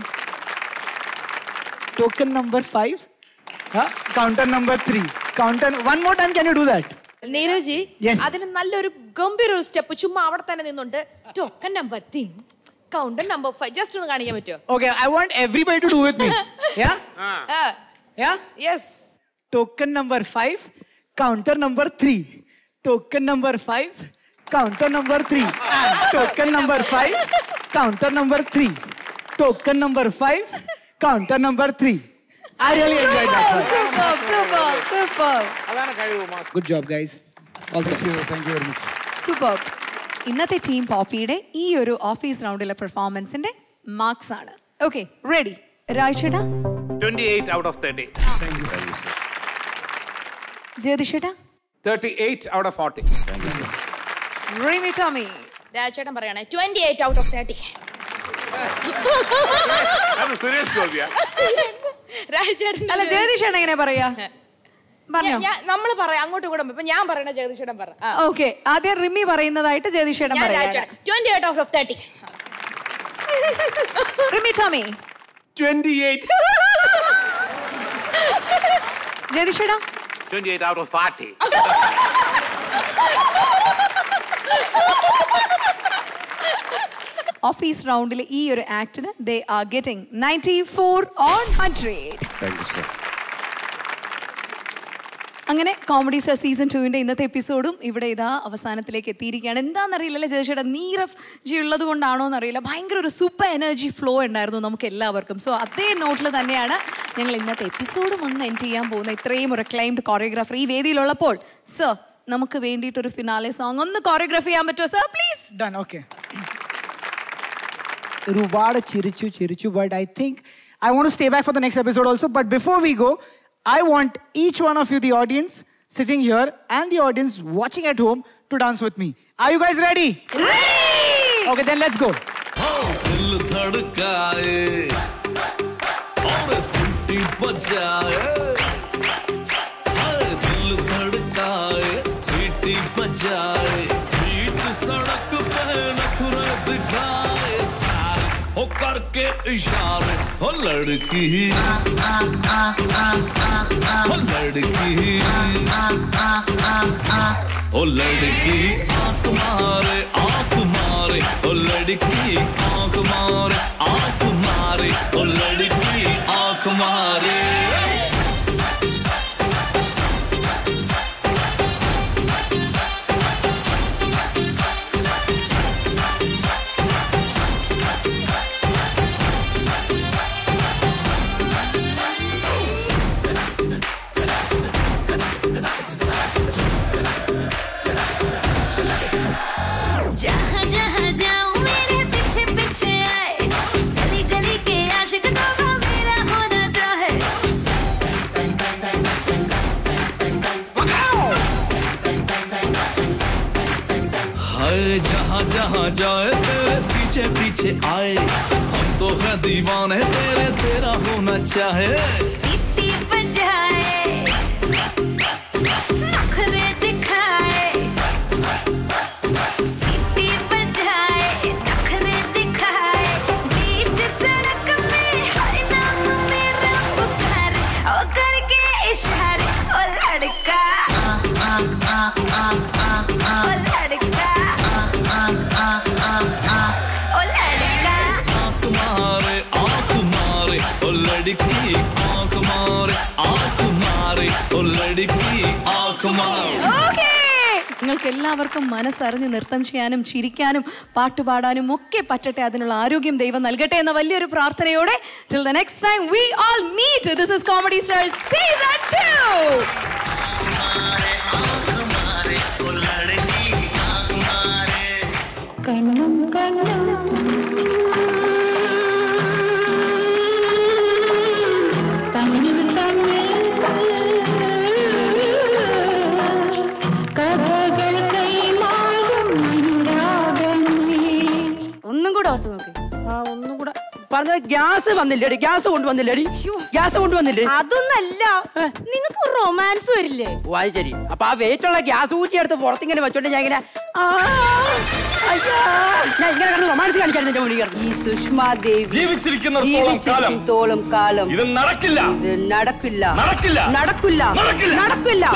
token number five counter number three counter one more time can you do that Neerav ji Yes. അതിന് നല്ലൊരു ഗംഭീര ഒരു സ്റ്റെപ്പ് ചുമ്മാ അവിടെ തന്നെ നിന്നുണ്ട് token number three counter number five just ഒന്ന് കാണിക്കാൻ പറ്റുമോ Okay, I want everybody to do with me. Yeah? Yeah? Yes Token number five, counter number three. Token number five, counter number three. And token number five, counter number three. Token number five, counter number three. I really enjoyed that. Super super super അതാണ് കഴിവ് master Good job, guys. All the best. Thank you very much super ഇന്നത്തെ team പോപ്പിയുടെ ഈ ഒരു office റൗണ്ടിലെ പെർഫോമൻസിന്റെ marks ആണ് okay ready രാജേട്ടാ twenty eight out of thirty ജ്യോതിഷേട്ടാ thirty eight out of forty Rimi Tomy രാജേട്ടൻ പറയണേ twenty eight out of thirty അത് സുരേഷ് ഗോപിയാ രാജേട്ടൻ അല്ല ജഗദീഷേട്ടൻ എങ്ങനെ പറയാ പറഞ്ഞോ നമ്മൾ പറയാം അങ്ങോട്ടും ഇങ്ങോട്ടും ഇപ്പൊ ഞാൻ പറയണ ജഗദീഷേട്ടൻ പറ ഓക്കെ ആദ്യം റിമി പറയുന്നതായിട്ട് ജഗദീഷേട്ടൻ പറയാം twenty eight out of thirty Rimi Tomy twenty eight ജഗദീഷേട്ടാ twenty eight out of forty office റൗണ്ടിലെ ഈ ഒരു ആക്ടിന് they are getting ninety four on hundred thank you sir അങ്ങനെ കോമഡി സ്റ്റാർ സീസൺ ടുവിന്റെ ഇന്നത്തെ എപ്പിസോഡും ഇവിടെ ഇതാ അവസാനത്തിലേക്ക് എത്തിയിരിക്കുകയാണ് എന്താണെന്നറിയില്ല ജയശേട്ടാ നീരഫ് ജി ഉള്ളത് കൊണ്ടാണോ എന്നറിയില്ല ഭയങ്കര ഒരു സൂപ്പർ എനർജി ഫ്ലോ ഉണ്ടായിരുന്നു നമുക്ക് എല്ലാവർക്കും സോ അതേ നോട്ടിൽ തന്നെയാണ് ഞങ്ങൾ ഇന്നത്തെ എപ്പിസോഡും ഒന്ന് എൻഡ് ചെയ്യാൻ പോകുന്ന ഇത്രയും ഒരു ക്ലൈംഡ് കോറിയോഗ്രാഫർ ഈ വേദിയിലുള്ളപ്പോൾ സർ നമുക്ക് വേണ്ടിയിട്ടൊരു ഫിനാലെ സോങ് ഒന്ന് കോറിയോഗ്രാഫ് ചെയ്യാൻ പറ്റുമോ സർ പ്ലീസ് Done, okay. ഒരുപാട് ചിരിച്ചു ചിരിച്ചു but I think I won't stay back for the next episode also but before we go I want each one of you the audience sitting here and the audience watching at home to dance with me are you guys ready okay then let's go दिल धड़काए और सीटी बजाए हाय दिल धड़काए सीटी बजाए बीच सड़क पे नखरे दिखाए सारे हो करके इशारे हो लड़की हो लड़की ओ लड़की आंख मारे आंख मारे ओ लड़की आंख मारे आंख मारे ओ लड़की आंख मारे जहाँ जहाँ जाऊँ मेरे पीछे पीछे आए गली गली के आशिक तो मेरा होना चाहे हाय जहाँ जहाँ जाए तेरे पीछे पीछे आए हम तो है दीवाने तेरे तेरा होना चाहे सीटी बजाए नखरे दिखाए सीटी बजाए नखरे दिखाए बीच सड़क में हर नाम मेरा पुकारे ओ करके इशारे ओ लड़का ओ लड़का ओ लड़का आंख मारे आंख मारे ओ लड़की आंख मारे आंख मारे ओ लड़की आंख मारे ഓക്കേ നിങ്ങൾക്ക് എല്ലാവർക്കും മനസ്സറിഞ്ഞ് നൃത്തം ചെയ്യാനും ചിരിക്കാനും പാട്ടുപാടാനും ഒക്കെ പറ്റട്ടെ അതിനുള്ള ആരോഗ്യം ദൈവം നൽകട്ടെ എന്ന വലിയൊരു പ്രാർത്ഥനയോടെ till the next time we all meet this is comedy stars season 2 കണ്ണും കണ്ണും തമ്മിൽ തമ്മിൽ കഥകൾ കൈമാറും അനുരാഗമേ ഒന്നും കൂടെ ഓർത്ത് നോക്ക് ആ ഒന്നും കൂടെ പറഞ്ഞത് ഗ്യാസ് വന്നില്ലേടി ഗ്യാസ് കൊണ്ടുവന്നില്ലേടി ഗ്യാസ് കൊണ്ടുവന്നില്ലേ അതൊന്നല്ല നിങ്ങൾക്ക് റൊമാൻസ് വരില്ലേ ഓ അത് ശരി അപ്പൊ ആ വെയിറ്റ് ഉള്ള ഗ്യാസ് ഊറ്റി എടുത്ത് പുറത്തിങ്ങനെ വെച്ചോണ്ട് ഞാൻ ഇങ്ങനെ ആ, അയ്യാ. ഞാൻ ഇങ്ങനെ കിടന്ന് റൊമാൻസ് കാണിക്കായിരുന്നു എന്റെ മുന്നിൽ കിടന്ന്. ഈ സുഷ്മാദേവി ജീവിച്ചിരിക്കുന്നിടത്തോളം കാലം ജീവിച്ചിരിക്കുന്നിടത്തോളം കാലം ഇത് നടക്കില്ല ഇത് നടക്കില്ല നടക്കില്ല നടക്കില്ല നടക്കില്ല. നടക്കില്ല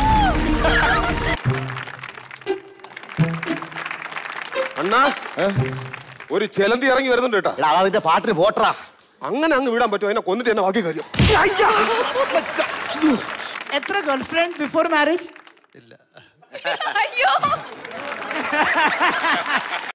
അണ്ണാ ഒരു ചെലന്തി ഇറങ്ങി വരുന്നുണ്ട് കേട്ടോ അതിന്റെ പാട്ടിന് പോട്ടറാ അങ്ങനെ അങ്ങ് വിടാൻ പറ്റുമോ എന്നെ കൊന്നിട്ട് എന്നെ ബാക്കി കാര്യം എത്ര ഗേൾ ഫ്രണ്ട് ബിഫോർ മാരേജ് അയ്യോ